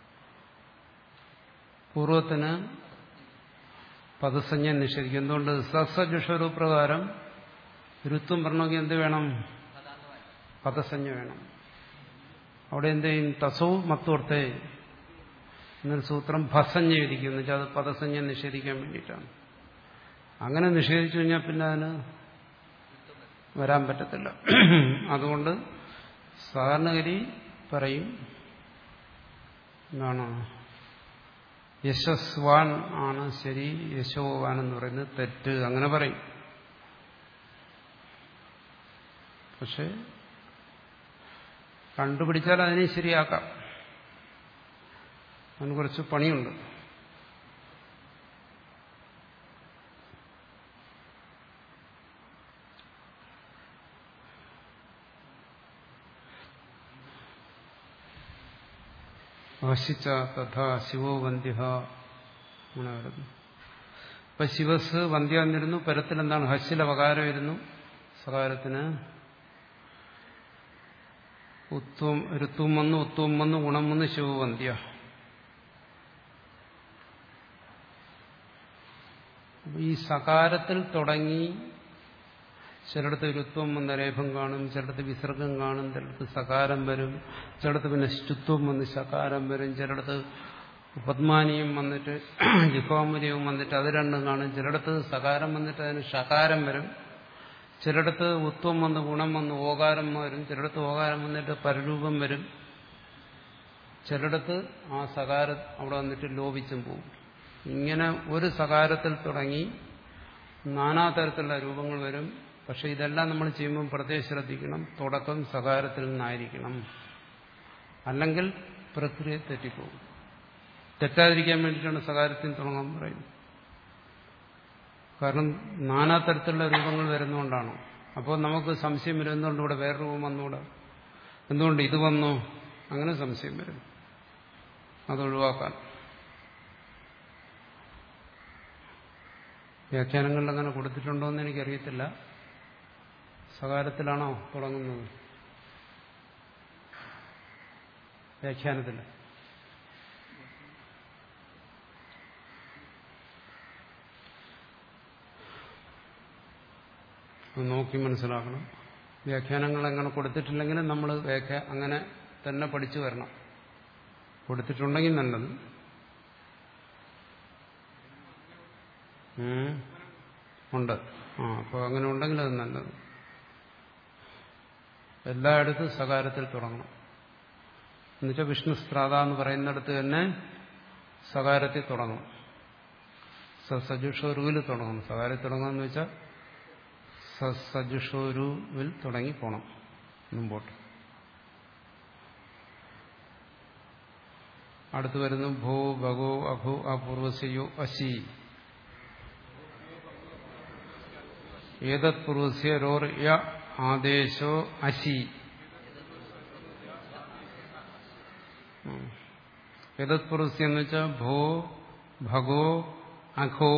പൂർവത്തിന് പദസഞ്ജ നിഷേധിക്കും എന്തുകൊണ്ട് സസജുഷരു പ്രകാരം ഋത്വം പറഞ്ഞെങ്കിൽ എന്ത് വേണം പദസഞ്ജ വേണം അവിടെ എന്ത് ചെയ്യും തസവും മത്തോർത്തെ എന്നൊരു സൂത്രം ഭസഞ്ജ വിധിക്കും എന്ന് വെച്ചാൽ അത് പദസഞ്ജ നിഷേധിക്കാൻ വേണ്ടിയിട്ടാണ് അങ്ങനെ നിഷേധിച്ചു കഴിഞ്ഞാൽ പിന്നെ അതിന് വരാൻ പറ്റത്തില്ല അതുകൊണ്ട് സാധാരണഗതി പറയും എന്താണ് യശസ്വാൻ ആണ് ശരി യശോവാൻ എന്ന് പറയുന്നത് തെറ്റ് അങ്ങനെ പറയും പക്ഷെ കണ്ടുപിടിച്ചാൽ അതിനെ ശരിയാക്കാം അതിന് കുറച്ച് പണിയുണ്ട് വശിച്ച തഥാ ശിവോ വന്ധ്യ അങ്ങനെ വരുന്നു ഇപ്പൊ ശിവസ് വന്ധ്യ എന്നിരുന്നു പരത്തിൽ എന്താണ് ഹസ്സിലെ വകാരം ഇരുന്നു സകാരത്തിന് ഉത്വം ഋത്വം വന്ന് ഉത്വം വന്ന് ഗുണം വന്ന് ശിവവന്ധ്യ ഈ സകാരത്തിൽ തുടങ്ങി ചിലടത്ത് രുത്വം വന്ന രേഖം കാണും ചിലടത്ത് വിസർഗം കാണും ചിലടത്ത് സകാരം വരും ചിലടത്ത് പിന്നെ ശുത്വം വന്ന് സകാരം വരും ചിലടത്ത് പത്മാനിയും വന്നിട്ട് ജിഹോമരിയും വന്നിട്ട് അത് രണ്ടും കാണും ചിലടത്ത് സകാരം വന്നിട്ട് അതിന് ഷകാരം വരും ചിലടത്ത് ഉത്വം വന്ന് ഗുണം വന്ന് ഓകാരം വരും ചിലടത്ത് ഓകാരം വന്നിട്ട് പരരൂപം വരും ചിലടത്ത് ആ സകാരം അവിടെ വന്നിട്ട് ലോപിച്ചും പോകും ഇങ്ങനെ ഒരു സകാരത്തിൽ തുടങ്ങി നാനാതരത്തിലുള്ള രൂപങ്ങൾ വരും പക്ഷെ ഇതെല്ലാം നമ്മൾ ചെയ്യുമ്പോൾ പ്രത്യേകം ശ്രദ്ധിക്കണം തുടക്കം സകാരത്തിൽ നിന്നായിരിക്കണം അല്ലെങ്കിൽ പ്രക്രിയ തെറ്റിപ്പോകും തെറ്റാതിരിക്കാൻ വേണ്ടിയിട്ടാണ് സകാരത്തിൽ തുടങ്ങാൻ പറയുന്നത് കാരണം നാനാതരത്തിലുള്ള രൂപങ്ങൾ വരുന്നതുകൊണ്ടാണ് അപ്പോൾ നമുക്ക് സംശയം വരും എന്തുകൊണ്ട് ഇവിടെ വേറെ രൂപം വന്നുകൂടാ എന്തുകൊണ്ട് ഇത് വന്നു അങ്ങനെ സംശയം വരും അത് ഒഴിവാക്കാൻ വ്യാഖ്യാനങ്ങളിൽ അങ്ങനെ കൊടുത്തിട്ടുണ്ടോ എന്ന് എനിക്കറിയത്തില്ല സകാരത്തിലാണോ തുടങ്ങുന്നത് വ്യാഖ്യാനത്തിൽ നോക്കി മനസ്സിലാക്കണം വ്യാഖ്യാനങ്ങൾ അങ്ങനെ കൊടുത്തിട്ടില്ലെങ്കിലും നമ്മൾ വ്യാഖ്യ അങ്ങനെ തന്നെ പഠിച്ചു വരണം കൊടുത്തിട്ടുണ്ടെങ്കിൽ നല്ലത് ഉം. ഉണ്ട് ആ അപ്പോൾ അങ്ങനെ ഉണ്ടെങ്കിൽ അത് നല്ലത് എല്ലായിടത്തും സകാരത്തിൽ തുടങ്ങണം എന്നുവെച്ചാൽ വിഷ്ണു സ്ത്രാത എന്ന് പറയുന്നിടത്ത് തന്നെ സകാരത്തിൽ തുടങ്ങും സജുഷോരുവിൽ തുടങ്ങും സകാരത്തിൽ തുടങ്ങുമെന്ന് വെച്ചാൽ സജുഷോരുവിൽ തുടങ്ങി പോണം മുമ്പോട്ട് അടുത്ത് വരുന്നു ഭോ ഭഗോ അഭോ അപൂർവസ്യോ അശി ഏതത് പൂർവസ്യ രോർ യ ആദേശോ അശി ഏതത് പൂർവസ്യ എന്ന് വെച്ചാൽ ഭോ ഭഗോ അഘോ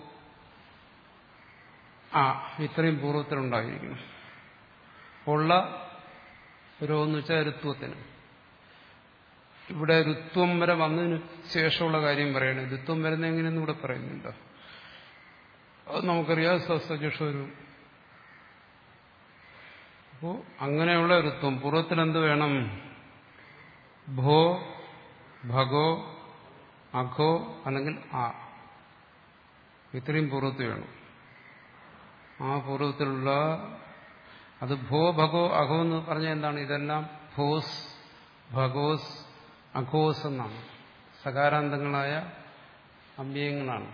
ആ ഇത്രയും പൂർവ്വത്തിലുണ്ടായിരിക്കണം ഉള്ള രോ എന്ന് വെച്ചാൽ ഋത്വത്തിന് ഇവിടെ ഋത്വം വരെ വന്നതിന് ശേഷമുള്ള കാര്യം പറയണേ ഋത്വം വരുന്ന എങ്ങനെയെന്ന് ഇവിടെ പറയുന്നുണ്ട് അത് നമുക്കറിയാം സസജുഷൊരു അപ്പോൾ അങ്ങനെയുള്ള ഒരുത്വം പൂർവ്വത്തിൽ എന്ത് വേണം ഭോ ഭഗോ അഘോ അല്ലെങ്കിൽ ആ ഇത്രയും പൂർവ്വത്തിൽ വേണം ആ പൂർവ്വത്തിലുള്ള അത് ഭോ ഭഗോ അഘോ എന്ന് പറഞ്ഞാൽ എന്താണ് ഇതെല്ലാം ഭോസ് ഭഗോസ് അഘോസ് എന്നാണ് സകാരാന്തങ്ങളായ അവ്യയങ്ങളാണ്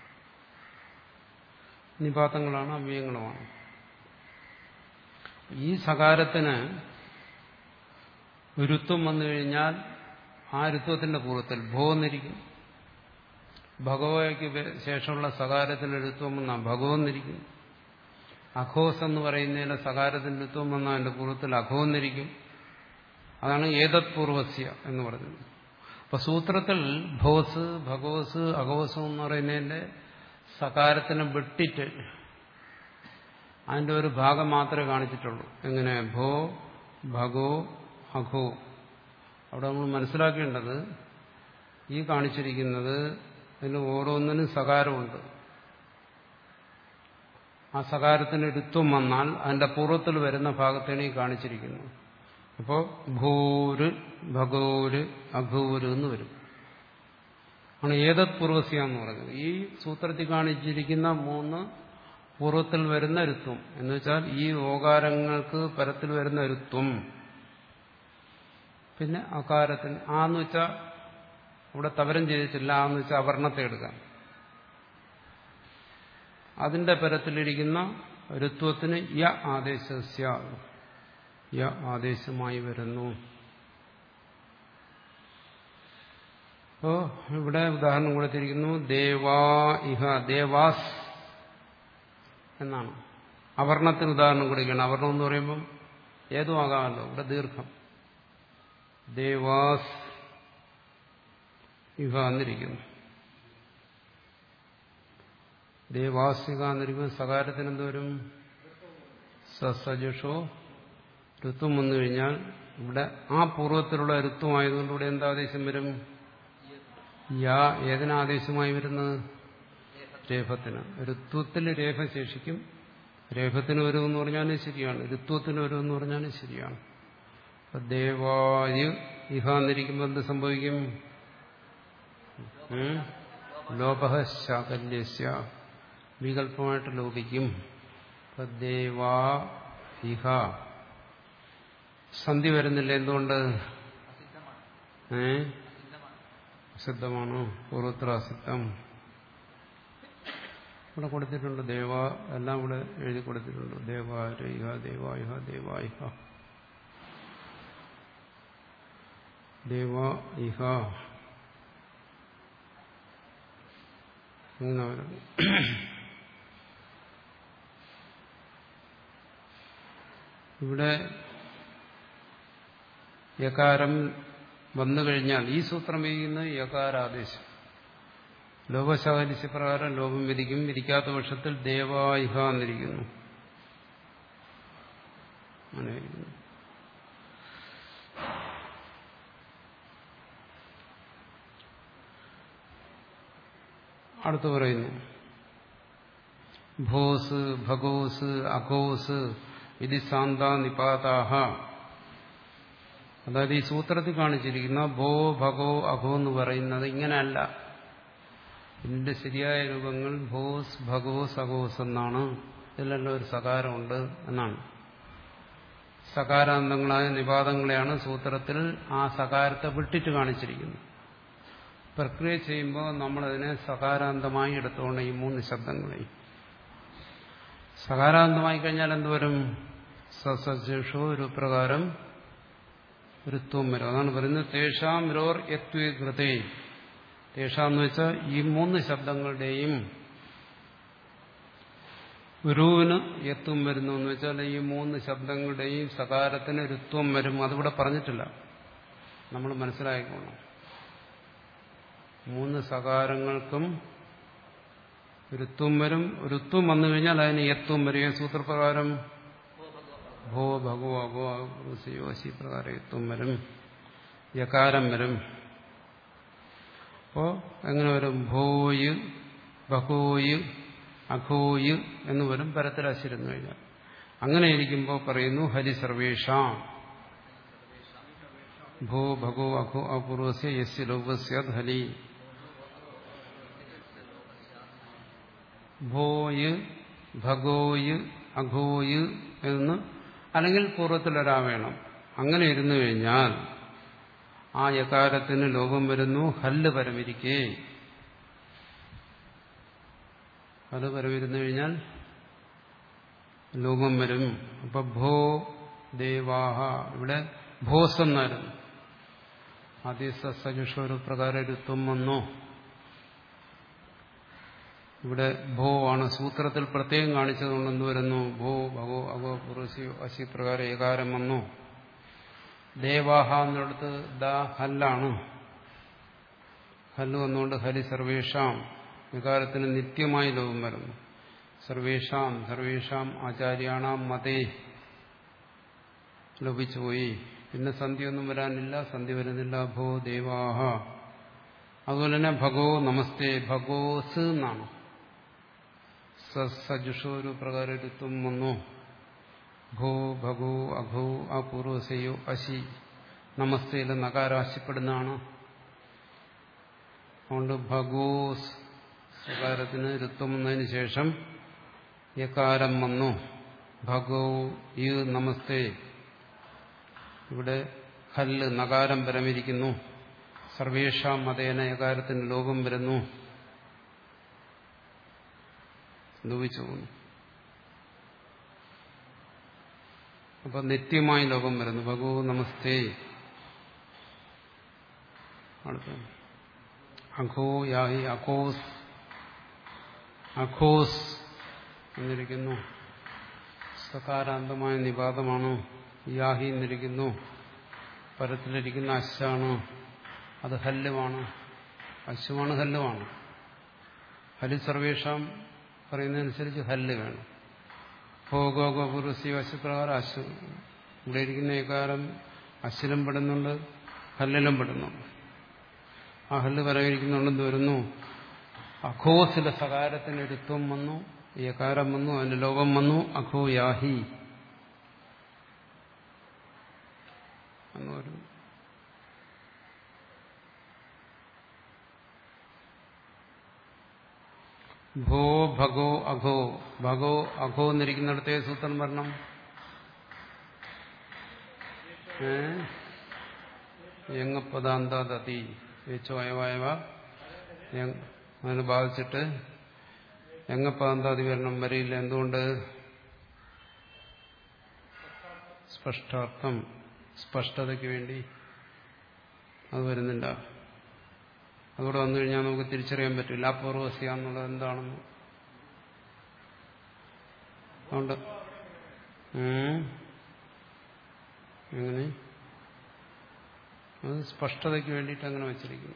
നിപാതങ്ങളാണ് അവ്യയങ്ങളുമാണ് ഈ സകാരത്തിന് രുത്വം വന്നു കഴിഞ്ഞാൽ ആ രുത്വത്തിന്റെ പൂർവ്വത്തിൽ ഭോ എന്നിരിക്കും ഭഗവയ്ക്ക് ശേഷമുള്ള സകാരത്തിന് രുത്വം വന്നാൽ ഭഗവന്നിരിക്കും അഘോസ് എന്ന് പറയുന്നതിന്റെ സകാരത്തിന്റെ രുത്വം വന്നാൽ അതിന്റെ പൂർവ്വത്തിൽ അഘോന്നിരിക്കും അതാണ് ഏതത് പൂർവസ്യ എന്ന് പറയുന്നത് അപ്പൊ സൂത്രത്തിൽ ഭോസ് ഭഗവസ് അഘോസ് എന്ന് പറയുന്നതിന്റെ സകാരത്തിനെ വിട്ടിട്ട് അതിന്റെ ഒരു ഭാഗം മാത്രമേ കാണിച്ചിട്ടുള്ളൂ എങ്ങനെ ഭോ ഭഗോ അഘോ അവിടെ നമ്മൾ മനസ്സിലാക്കേണ്ടത് ഈ കാണിച്ചിരിക്കുന്നത് ഇതിന് ഓരോന്നിനും സകാരമുണ്ട് ആ സകാരത്തിന് രുത്വം വന്നാൽ അതിന്റെ പൂർവ്വത്തിൽ വരുന്ന ഭാഗത്താണ് ഈ കാണിച്ചിരിക്കുന്നത് അപ്പോൾ ഭൂര് ഭഗോര് അഘൂര് എന്ന് വരും ആണ് ഏതത് പൂർവസ്യ എന്ന് പറഞ്ഞത് ഈ സൂത്രത്തിൽ കാണിച്ചിരിക്കുന്ന മൂന്ന് പൂർവ്വത്തിൽ വരുന്ന രുത്വം എന്ന് വെച്ചാൽ ഈ ഓകാരങ്ങൾക്ക് പരത്തിൽ വരുന്ന രുത്വം പിന്നെ അകാരത്തിന് ആ എന്ന് വെച്ചാൽ ഇവിടെ തവരം ചെയ്തിട്ടില്ല ആ എന്ന് വെച്ചാൽ അവർണത്തെ എടുക്കാം അതിന്റെ പരത്തിലിരിക്കുന്ന ഋത്വത്തിന് യ ആദേശസ്യ യ ആദേശമായി വരുന്നു അപ്പോ ഇവിടെ ഉദാഹരണം കൊടുത്തിരിക്കുന്നു ദേവാ ഇഹ ദേവാസ് എന്നാണ് അവർണത്തിന് ഉദാഹരണം കൊടുക്കുകയാണ് അവർണം എന്ന് പറയുമ്പം ഏതും ആകാമല്ലോ ഇവിടെ ദീർഘം ദേവാസ് ഇഹ എന്നിരിക്കുന്നു ദേവാസിക എന്നിരിക്കുമ്പോൾ സകാരത്തിന് എന്തോരും സസജഷോ ഋത്വം വന്നു കഴിഞ്ഞാൽ ഇവിടെ ആ പൂർവ്വത്തിലുള്ള ഋത്വമായതുകൊണ്ട് ഇവിടെ എന്താ ആദേശം വരും യാ ഏതിനാദേശമായി വരുന്നത് രേഫത്തിന് ഋത്വത്തിൽ രേഖ ശേഷിക്കും രേഖത്തിന് വരുമെന്ന് പറഞ്ഞാലും ശരിയാണ് ഋത്വത്തിന് വരുമെന്ന് പറഞ്ഞാലും ശരിയാണ് അപ്പൊ ദേവായു ഇഹ എന്നിരിക്കുമ്പോൾ എന്ത് സംഭവിക്കും ലോപഹ ശാകല്യസ്യ വികല്പമായിട്ട് ലോപിക്കും അപ്പൊ ദേവാ ഇഹ സന്ധി വരുന്നില്ല എന്തുകൊണ്ട് ഏ അസിദ്ധമാണോ പൂർവത്ര അസിദ്ധം ഇവിടെ കൊടുത്തിട്ടുണ്ട് ദേവ എല്ലാം ഇവിടെ എഴുതി കൊടുത്തിട്ടുണ്ട് ദേവാരയിഹ ദേവായുഹ ദേവായിഹ ദേവ ഇഹ ഇങ്ങനെ വരുന്നു ഇവിടെ യകാരം വന്നു കഴിഞ്ഞാൽ ഈ സൂത്രം വയ്ക്കുന്ന യകാരാദേശം ലോകശാലിസ്യ പ്രകാരം ലോകം വിധിക്കും വിധിക്കാത്ത പക്ഷത്തിൽ ദേവായിഹ എന്നിരിക്കുന്നു അങ്ങനെ അടുത്ത് പറയുന്നു ഭോസ് ഭഗോസ് അഘോസ് ഇത് സാന്ത നിപാതാഹ അതായത് ഈ സൂത്രത്തിൽ കാണിച്ചിരിക്കുന്ന ഭോ ഭഗോ അഘോ എന്ന് പറയുന്നത് ഇങ്ങനെയല്ല ഇതിന്റെ ശരിയായ രൂപങ്ങൾ ഭോസ് ഭഗോസ് അഘോസ് എന്നാണ് ഇതിലെല്ലാം ഒരു സകാരമുണ്ട് എന്നാണ് സകാരാന്തങ്ങളായ നിപാതങ്ങളെയാണ് സൂത്രത്തിൽ ആ സകാരത്തെ വിട്ടിട്ട് കാണിച്ചിരിക്കുന്നത് പ്രക്രിയ ചെയ്യുമ്പോൾ നമ്മളതിനെ സകാരാന്തമായി എടുത്തുകൊണ്ട് ഈ മൂന്ന് ശബ്ദങ്ങളെയും സകാരാന്തമായി കഴിഞ്ഞാൽ എന്തുവരും സസശേഷോ ഒരു പ്രകാരം ഋത്വം വരും അതാണ് പറയുന്നത് തേഷാം രോർ യത്വീകൃതേ തേഷാം എന്ന് വെച്ചാൽ ഈ മൂന്ന് ശബ്ദങ്ങളുടെയും ഗുരുവിന് യത്വം വരുന്നു എന്ന് വെച്ചാൽ ഈ മൂന്ന് ശബ്ദങ്ങളുടെയും സകാരത്തിന് രുത്വം വരും അതിവിടെ പറഞ്ഞിട്ടില്ല നമ്മൾ മനസ്സിലാക്കിക്കോണം മൂന്ന് സകാരങ്ങൾക്കും രുത്വം വരും രുത്വം വന്നു കഴിഞ്ഞാൽ അതിന് യത്വം വരും ഈ സൂത്രപ്രകാരം ഭോ ഭഗോ അഭോ യോശി പ്രകാരം യത്വം വരും യകാരം വരും അപ്പോ എങ്ങനെ വരും ഭോയ് ബഹോയ് അഘോയ് എന്ന് വരും പരത്തിലശിരുന്നു കഴിഞ്ഞാൽ അങ്ങനെ ഇരിക്കുമ്പോൾ പറയുന്നു ഹരി സർവേഷാം ഭോ ഭഗോ അഘോ അപൂർവസ്യ യസ്യ ലോകസ്യത് ഹരി ഭോയ് ഭഗോയ് അഘോയ് എന്ന് അല്ലെങ്കിൽ പൂർവ്വത്തിലൊരാ വേണം അങ്ങനെ ഇരുന്നു കഴിഞ്ഞാൽ ആ യകാരത്തിന് ലോകം വരുന്നു ഹല്ല് പരമിരിക്കേ ഹല്ല് പരമിരുന്നു കഴിഞ്ഞാൽ ലോകം വരും അപ്പൊ ഭോ ദേവാഹ ഇവിടെ ഭോസ് എന്നായിരുന്നു ആദ്യ സജുഷ ഒരു പ്രകാരം രുത്വം വന്നോ ഇവിടെ ഭോ ആണ് സൂത്രത്തിൽ പ്രത്യേകം കാണിച്ചതുകൊണ്ട് എന്ത് വരുന്നു ഭോ ഭഗോ അഗോ പുറസി അശി പ്രകാരം ഏകാരം വന്നു ദേവാഹ എന്നിടത്ത് ദ ഹല്ലാണ് ഹല്ല് വന്നുകൊണ്ട് ഹരി സർവേഷാം വികാരത്തിന് നിത്യമായി ലോകം വരുന്നു സർവേഷാം സർവേഷാം ആചാര്യാണാം മതേ ലോപിച്ചുപോയി പിന്നെ സന്ധ്യയൊന്നും വരാനില്ല സന്ധ്യ വരുന്നില്ല ഭോ ദേവാഹ അതുപോലെ തന്നെ ഭഗോ നമസ്തേ ഭഗോസ് എന്നാണ് സജുഷോ ഒരു പ്രകാരം ഋത്വം വന്നു ഭോ ഭഗോ അഘോ അപൂർവസയോ അശി നമസ്തയിലെ നകാരം ആശിപ്പെടുന്നതാണ് അതുകൊണ്ട് ഭഗോസ് സകാരത്തിന് ഋത്വം വന്നതിന് ശേഷം യകാരം വന്നു ഭഗോ യു നമസ്തേ ഇവിടെ ഹല്ല് നകാരം പരമിരിക്കുന്നു സർവേഷാം മതേന യകാരത്തിന് ലോകം വരുന്നു ലോപിച്ചു പോകുന്നു അപ്പൊ നിത്യമായി ലോകം വരുന്നു ഭഗവോ നമസ്തേ അടുത്ത അഘോ യാഹി അഘോസ് അഘോസ് എന്നിരിക്കുന്നു സകാരാന്തമായ നിപാതമാണ് യാഹി എന്നിരിക്കുന്നു പരത്തിലിരിക്കുന്ന അശ്വാണ് അത് ഹല്ലുമാണ് അശ്വമാണ് ഹല്ലുമാണ് ഹലി സർവേഷാം പറയുന്നതനുസരിച്ച് ഹല്ല് വേണം ഭോഗോപുരുഷി വശപ്രകാരം അശ്വ ഇവിടെ ഇരിക്കുന്ന ഏകാരം അശ്വലും പെടുന്നുണ്ട് ഹല്ലിലും പെടുന്നുണ്ട് ആ ഹല്ല് പരകരിക്കുന്നുണ്ടെന്ന് വരുന്നു അഘോസിലെ സകാരത്തിന് ഋത്വം വന്നു ഏകാരം വന്നു അതിന്റെ ലോകം വന്നു അഘോ യാഹി എന്ന് വരുന്നു ഭോ ഭഗോ അഘോ ഭഗോ അഘോ എന്നിരിക്കുന്നിടത്തെ സൂത്രം വരണം യങ്ങപ്പദാന്തതി വെച്ചോ അയവായവ അതിന് ബാധിച്ചിട്ട് യങ്ങപ്പദാന്താതി വരണം വരിയില്ല എന്തുകൊണ്ട് സ്പഷ്ടാർത്ഥം സ്പഷ്ടതയ്ക്ക് വേണ്ടി അത് വരുന്നില്ല അതുകൂടെ വന്നു കഴിഞ്ഞാൽ നമുക്ക് തിരിച്ചറിയാൻ പറ്റില്ല അപൂർവസ്യ എന്നുള്ളത് എന്താണെന്ന് അതുകൊണ്ട് എങ്ങനെ അത് സ്പഷ്ടതയ്ക്ക് വേണ്ടിയിട്ട് അങ്ങനെ വച്ചിരിക്കുന്നു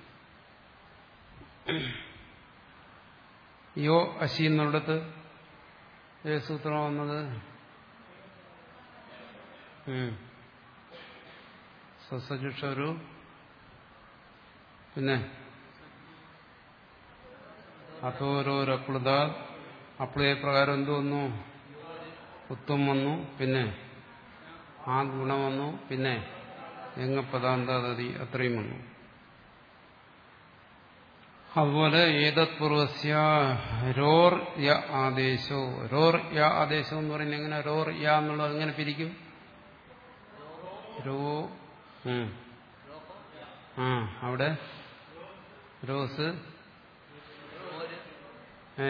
യോ അശി എന്നുള്ളത് ഏത് സൂത്രം വന്നത് സസജുഷ ഒരു പിന്നെ അഥോരോരപ്ലുത അപ്ലുയ പ്രകാരം എന്തു വന്നു ഉത്തം വന്നു പിന്നെ ആ ഗുണം വന്നു പിന്നെ എങ്ങപ്പദാന്തതി അത്രയും വന്നു അതുപോലെ ഏതത് പൂർവസ്യ രോർ യ ആദേശോ രോർ യ ആദേശം എന്ന് പറയുന്നത് എങ്ങനെ രോർ യ എന്നുള്ളത് എങ്ങനെ പിരിക്കും രോ ആ അവിടെ റോസ് ഏ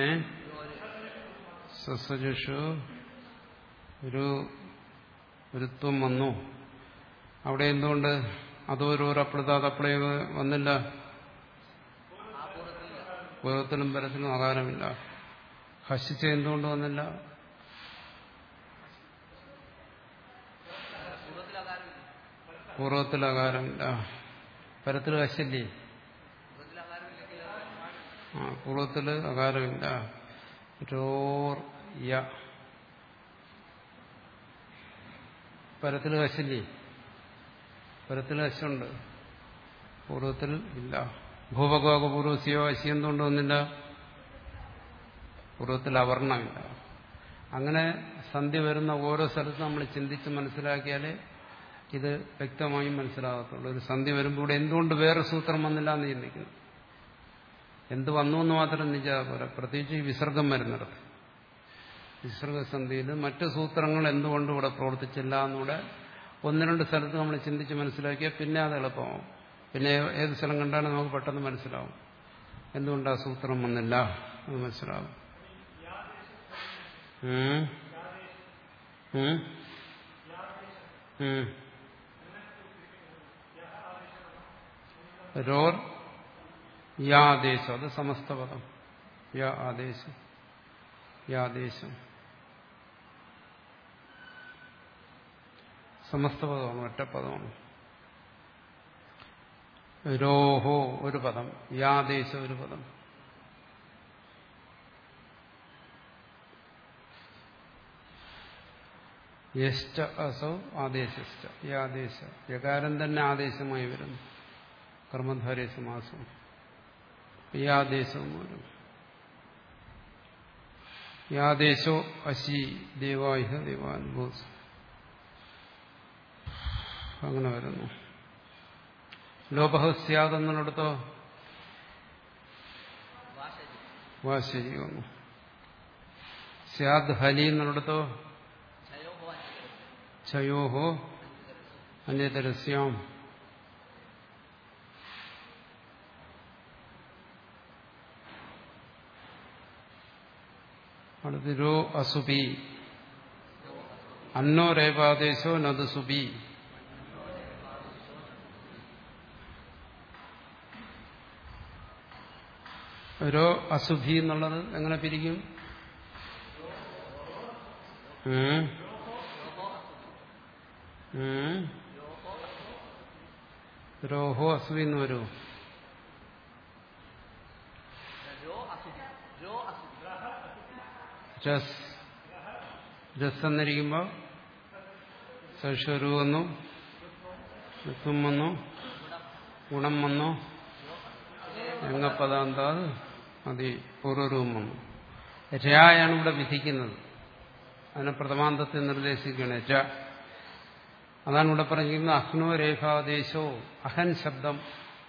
സസജുഷു ഒരു ഋത്വം വന്നു അവിടെ എന്തുകൊണ്ട് അതോരോരപ്രതാതപ്ലേ വന്നില്ല പൂർവ്വത്തിലും പരത്തിലും ആകാരമില്ല ഹസിച്ച എന്തുകൊണ്ട് വന്നില്ല പൂർവ്വത്തിൽ ആകാരമില്ല പരത്തിൽ ഹസില്ലേ ആ പൂർവ്വത്തിൽ അകാരമില്ല രോർ യ പരത്തിൽ ഹസില്ലേ പരത്തിൽ ഹസുണ്ട് പൂർവ്വത്തിൽ ഇല്ല ഭൂപകോക പൂർവ്വസിയോ അശി എന്തുകൊണ്ട് വന്നില്ല പൂർവ്വത്തിൽ അവർണമില്ല അങ്ങനെ സന്ധി വരുന്ന ഓരോ സ്ഥലത്തും നമ്മൾ ചിന്തിച്ച് മനസ്സിലാക്കിയാലേ ഇത് വ്യക്തമായും മനസ്സിലാകത്തുള്ളൂ ഒരു സന്ധി വരുമ്പോൾ ഇവിടെ എന്തുകൊണ്ട് വേറെ സൂത്രം വന്നില്ല എന്ന് ചിന്തിക്കുന്നു എന്ത് വന്നു എന്ന് മാത്രം നിജാ പോലെ പ്രത്യേകിച്ച് ഈ വിസർഗം വരുന്നിടത്ത് വിസർഗസന്ധിയിൽ മറ്റ് സൂത്രങ്ങൾ എന്തുകൊണ്ട് ഇവിടെ പ്രവർത്തിച്ചില്ല എന്നൂടെ ഒന്ന് രണ്ട് സ്ഥലത്ത് നമ്മൾ ചിന്തിച്ച് മനസ്സിലാക്കിയാൽ പിന്നെ അത് എളുപ്പമാവും പിന്നെ ഏത് സ്ഥലം കണ്ടാലും നമുക്ക് പെട്ടെന്ന് മനസ്സിലാവും എന്തുകൊണ്ട് ആ സൂത്രം വന്നില്ല എന്ന് മനസ്സിലാവും ഉം. ഉം. ഉം. രോർ യാദേശം അത് സമസ്ത പദം യാ ആദേശം യാദേശം സമസ്ത പദമാണ് ഒറ്റപ്പദമാണ് രോഹോ ഒരു പദം യാദേശം ഒരു പദം യശ്ച അസൗ ആദേശശ്ച ഈ ആദേശ യകാരം തന്നെ ആദേശമായി വരുന്നു കർമ്മധാരയ സമാസം ഈ ആദേശവും വരും യാദേശോ അശി ദേവായുഹ ദേവാനുഭൂസ് അങ്ങനെ വരുന്നു ലോപഹ സ്യാതെന്നുള്ളിടത്തോ വാശരി വന്നു സ്യാദ് ഹലി എന്നുള്ളിടത്തോ ഛയോഹോ അന്യതരസ്യാം അടുത്ത് രോ അസുബി അന്നോ രേപാദേശോ നത് സുബി രോ അസുഭി എന്നുള്ളത് എങ്ങനെ പിരിക്കും ഉം. ഉം. രോഹോ അസുബി എന്ന് വരൂ രസ് രസ് എന്നിരിക്കുമ്പോൾ സഷരു വന്നു ഋത്വം വന്നു ഗുണം വന്നു രംഗപദാന്താത് അതി പൂർവ്വരൂപം വന്നു രായാണ് ഇവിടെ വിധിക്കുന്നത് അതിനെ പ്രഥമാന്തത്തെ നിർദ്ദേശിക്കുകയാണ് ര അതാണ് ഇവിടെ പറഞ്ഞിരിക്കുന്നത് അഹ്നോ രേഖാദേശോ അഹൻ ശബ്ദം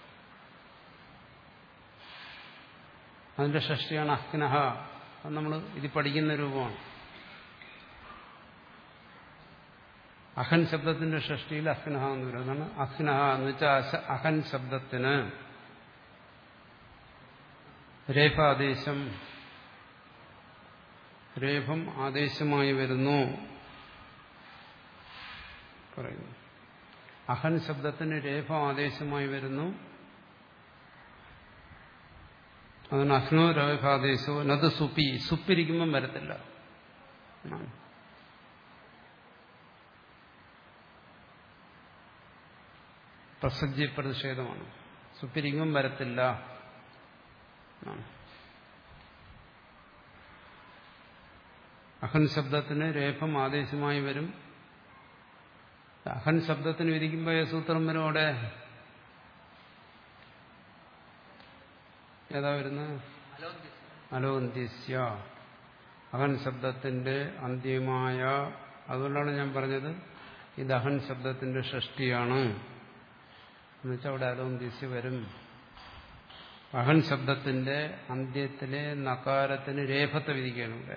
അതിന്റെ ഷഷ്ടിയാണ് അഹ്നഹ അത് നമ്മൾ ഇത് പഠിക്കുന്ന രൂപമാണ് അഹൻ ശബ്ദത്തിന്റെ ഷഷ്ടിയിൽ അഹ്നഹ എന്ന് വരും അതാണ് അഹ്നഹ എന്ന് വെച്ചാൽ അഹൻ ശബ്ദത്തിന് രേഖാദേശം രേഖം ആദേശമായി വരുന്നു പറയുന്നു അഹൻ ശബ്ദത്തിന് രേഖ ആദേശമായി വരുന്നു അതിന് അഹ്നോ രേഖാദേശവും നത് സുപ്പി സുപ്പിരിക്കുമ്പം വരത്തില്ല എന്നാണ്. പ്രസജ്ജി പ്രതിഷേധമാണ് സുപ്പിരിക്കുമ്പം വരത്തില്ല എന്നാണ്. അഹൻ ശബ്ദത്തിന് രേഖം ആദേശമായി വരും അഹൻ ശബ്ദത്തിന് വിധിക്കുമ്പോൾ ഏത് സൂത്രം വരും അവിടെ ഏതാ വരുന്നത് അലോന്തിസ്യ അഹൻ ശബ്ദത്തിന്റെ അന്ത്യമായ അതുകൊണ്ടാണ് ഞാൻ പറഞ്ഞത് ഇത് അഹൻ ശബ്ദത്തിന്റെ ഷഷ്ടിയാണ് എന്നുവെച്ചാൽ അവിടെ അലോന്തിസ്യ വരും അഹൻ ശബ്ദത്തിന്റെ അന്ത്യത്തിലെ നകാരത്തിന് രേഖത്തെ വിധിക്കുകയാണ് ഇവിടെ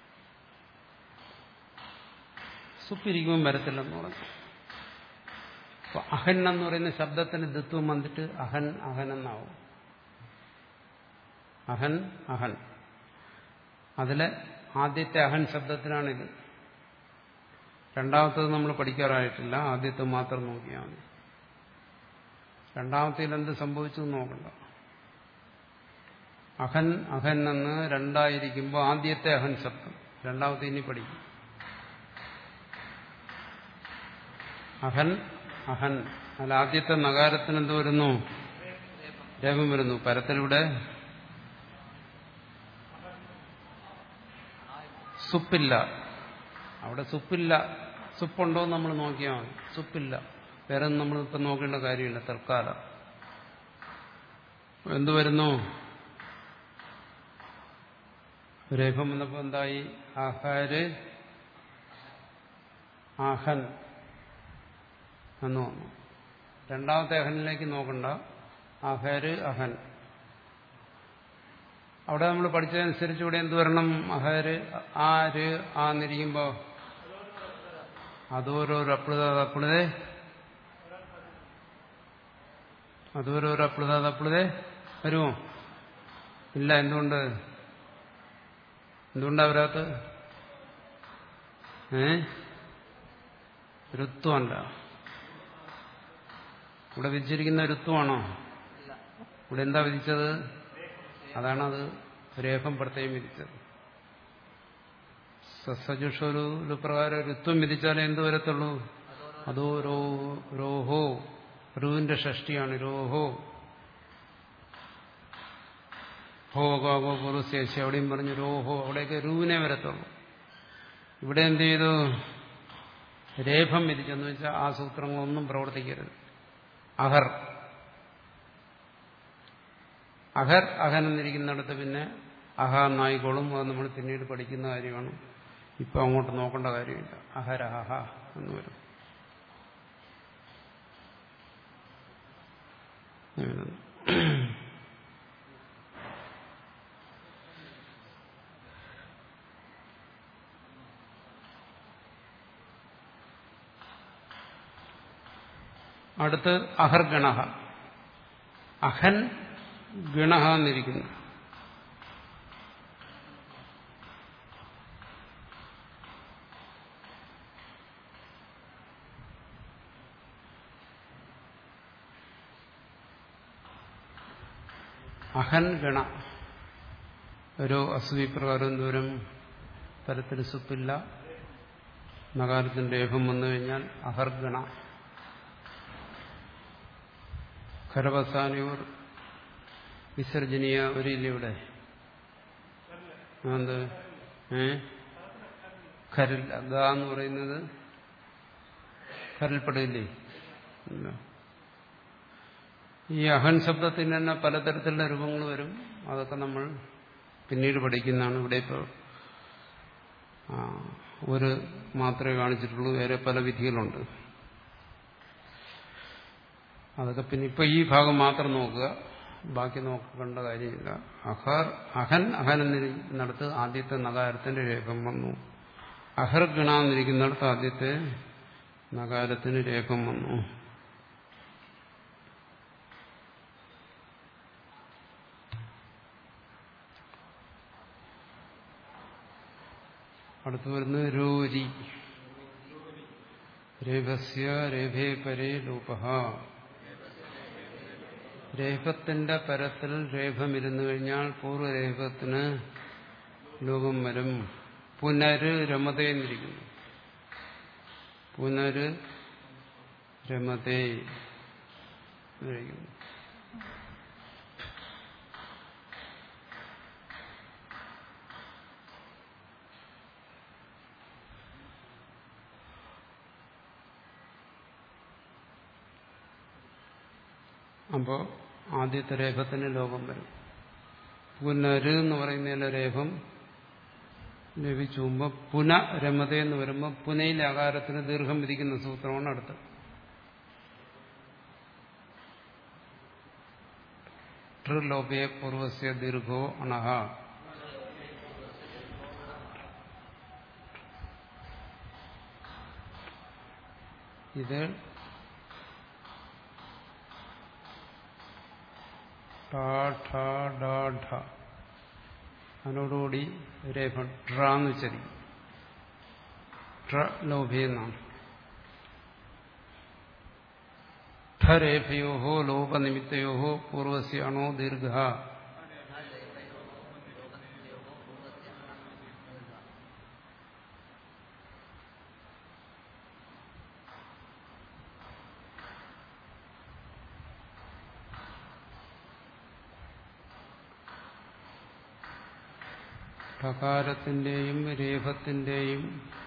സുപ്പിരിക്കുമ്പോൾ വരത്തില്ലെന്ന് പറഞ്ഞു അപ്പൊ അഹൻ എന്ന് പറയുന്ന ശബ്ദത്തിന് ദിത്വം വന്നിട്ട് അഹൻ അഹൻ എന്നാവും അഹൻ അഹൻ അതിലെ ആദ്യത്തെ അഹൻ ശബ്ദത്തിനാണിത് രണ്ടാമത്തത് നമ്മൾ പഠിക്കാറായിട്ടില്ല ആദ്യത്തെ മാത്രം നോക്കിയാൽ മതി രണ്ടാമത്തേൽ എന്ത് സംഭവിച്ചു എന്ന് നോക്കണ്ട അഹൻ അഹൻ എന്ന് രണ്ടായിരിക്കുമ്പോൾ ആദ്യത്തെ അഹൻ ശബ്ദം രണ്ടാമത്തെ ഇനി പഠിക്കും അഹൻ അഹൻ അല്ല ആദ്യത്തെ നഗാരത്തിന് എന്ത് വരുന്നു രേഖം വരുന്നു പരത്തിലൂടെ സുപ്പില്ല അവിടെ സുപ്പില്ല സുപ്പുണ്ടോ എന്ന് നമ്മൾ നോക്കിയാൽ മതി സുപ്പില്ല വേറെ ഒന്നും നമ്മൾ ഇപ്പം നോക്കേണ്ട കാര്യമില്ല തൽക്കാലം എന്തു വരുന്നു രേഖം വന്നപ്പോ എന്തായി അഹര് അഹൻ എന്ന് വന്നു രണ്ടാമത്തെ അഹനിലേക്ക് നോക്കണ്ട അഹര് അഹൻ അവിടെ നമ്മൾ പഠിച്ചതനുസരിച്ച് ഇവിടെ എന്ത് വരണം അഹര് ആര് ആന്നിരിക്കുമ്പോ അതോരോരോ അപ്ലുത തപ്ലുതേ അതോരോരോ അപ്ലുത തപ്ലുതേ വരുമോ ഇല്ല എന്തുകൊണ്ട് എന്തുകൊണ്ടാ വരാത്ത ഏ ഋത്വമല്ല ഇവിടെ വിധിച്ചിരിക്കുന്ന ഋത്വമാണോ ഇവിടെ എന്താ വിധിച്ചത് അതാണത് രേഖം പ്രത്യേകം വിധിച്ചത് സസജുഷൊരു പ്രകാരം ഋത്വം വിധിച്ചാലേ എന്ത് വരത്തുള്ളൂ അതോ രോ രോഹോ ഋവിന്റെ ഷഷ്ടിയാണ് രോഹോ ഹോ ഗോഗോ പൂർവശേഷി അവിടെയും പറഞ്ഞു രോഹോ അവിടെയൊക്കെ രൂവിനെ വരത്തുള്ളൂ ഇവിടെ എന്ത് ചെയ്തു രേഖം വിധിച്ചെന്ന് വെച്ചാൽ ആ സൂത്രങ്ങളൊന്നും പ്രവർത്തിക്കരുത് അഹർ അഹർ അഹൻ എന്നിരിക്കുന്നിടത്ത് പിന്നെ അഹ എന്നായിക്കോളും അത് നമ്മൾ പിന്നീട് പഠിക്കുന്ന കാര്യമാണ് ഇപ്പൊ അങ്ങോട്ട് നോക്കേണ്ട കാര്യമില്ല അഹരഹ എന്ന് വരും അടുത്ത് അഹർഗണ അഹൻ ഗണ എന്നിരിക്കുന്നു അഹൻ ഗണ ഒരു അസുവിപ്രകാരം ദൂരം പരത്തിന് സുപ്പില്ല നഗാരത്തിന്റെ ഏഹം വന്നു കഴിഞ്ഞാൽ അഹർഗണ ഖരവസാനിയൂർ വിസർജനീയ ഒരില്ല ഇവിടെ എന്ത് ഏ ഖരിൽ ഗ എന്ന് പറയുന്നത് ഖരിൽപ്പെടില്ലേ ഇല്ല ഈ അഹൻ ശബ്ദത്തിന് തന്നെ പലതരത്തിലുള്ള രൂപങ്ങൾ വരും അതൊക്കെ നമ്മൾ പിന്നീട് പഠിക്കുന്നതാണ് ഇവിടെ ഇപ്പോൾ ഒരു മാത്രമേ കാണിച്ചിട്ടുള്ളൂ വേറെ പല വിധികളുണ്ട് അതൊക്കെ പിന്നെ ഇപ്പൊ ഈ ഭാഗം മാത്രം നോക്കുക ബാക്കി നോക്കേണ്ട കാര്യമില്ല അഹർ അഹൻ അഹൻ എന്നിരിക്കുന്നിടത്ത് ആദ്യത്തെ നഗാരത്തിന്റെ രേഖം വന്നു അഹർ ഗണ എന്നിരിക്കുന്നിടത്ത് ആദ്യത്തെ നഗാരത്തിന് രേഖം വന്നു അടുത്ത് വരുന്നത് രൂരി രേഖസ്യ രേഖേ പരേ ലൂപ രേഖത്തിന്റെ പരത്തിൽ രേഖമിരുന്നു കഴിഞ്ഞാൽ പൂർവ്വരേഖത്തിന് ലോകം വരും പുനര് രമതേ എന്നിരിക്കുന്നു പുനര് രമതേ എന്നിരിക്കുന്നു അപ്പോൾ ആദ്യത്തെ രേഖത്തിന് ലോകം വരും പുനര് എന്ന് പറയുന്നതിലെ രേഖം ലഭിച്ചുമ്പോൾ പുന രമത എന്ന് വരുമ്പോൾ പുനയിലെ ആകാരത്തിന് ദീർഘം വിധിക്കുന്ന സൂത്രമാണ് അടുത്ത് ട്രിലോപയെ പൂർവസ്യ ദീർഘോ അണഹ ഇത് അതിനോടുകൂടി രേഖ ഡ്ര എന്ന് വെച്ചിരിക്കും ട്ര ലോഭയെന്നാണ് ഠരേഭയോ ലോപനിമിത്തയോ പൂർവസ്യാണോ ദീർഘ ഠകാരത്തിന്റെയും രേഖത്തിന്റെയും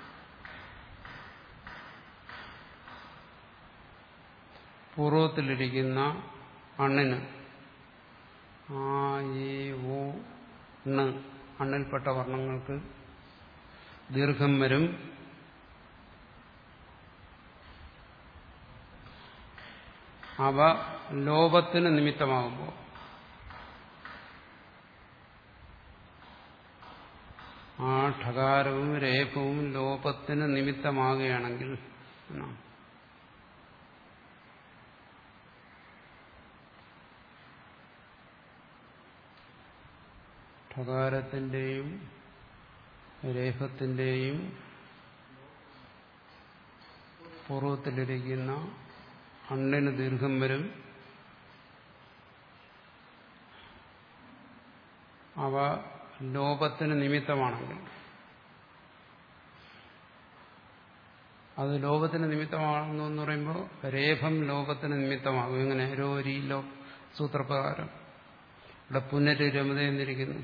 പൂർവത്തിലിരിക്കുന്ന അണ്ണിന് ആ ഈ ഓ ണ് അണ്ണിൽപ്പെട്ട വർണ്ണങ്ങൾക്ക് ദീർഘം വരും അവ ലോപത്തിന് നിമിത്തമാകുമ്പോൾ ആ ഠകാരവും രേഖവും ലോപത്തിന് നിമിത്തമാകുകയാണെങ്കിൽ എന്നാണ് ഠകാരത്തിന്റെയും രേഖത്തിന്റെയും പൂർവ്വത്തിലിരിക്കുന്ന അണ്ണിന് ദീർഘം വരും അവ ലോപത്തിന് നിമിത്തമാണെങ്കിൽ അത് ലോപത്തിന് നിമിത്തമാകുന്നു എന്ന് പറയുമ്പോൾ രേഖം ലോപത്തിന് നിമിത്തമാകും എങ്ങനെ രോരി ലോ സൂത്രപ്രകാരം ഇവിടെ പുനര് രമത എന്നിരിക്കുന്നു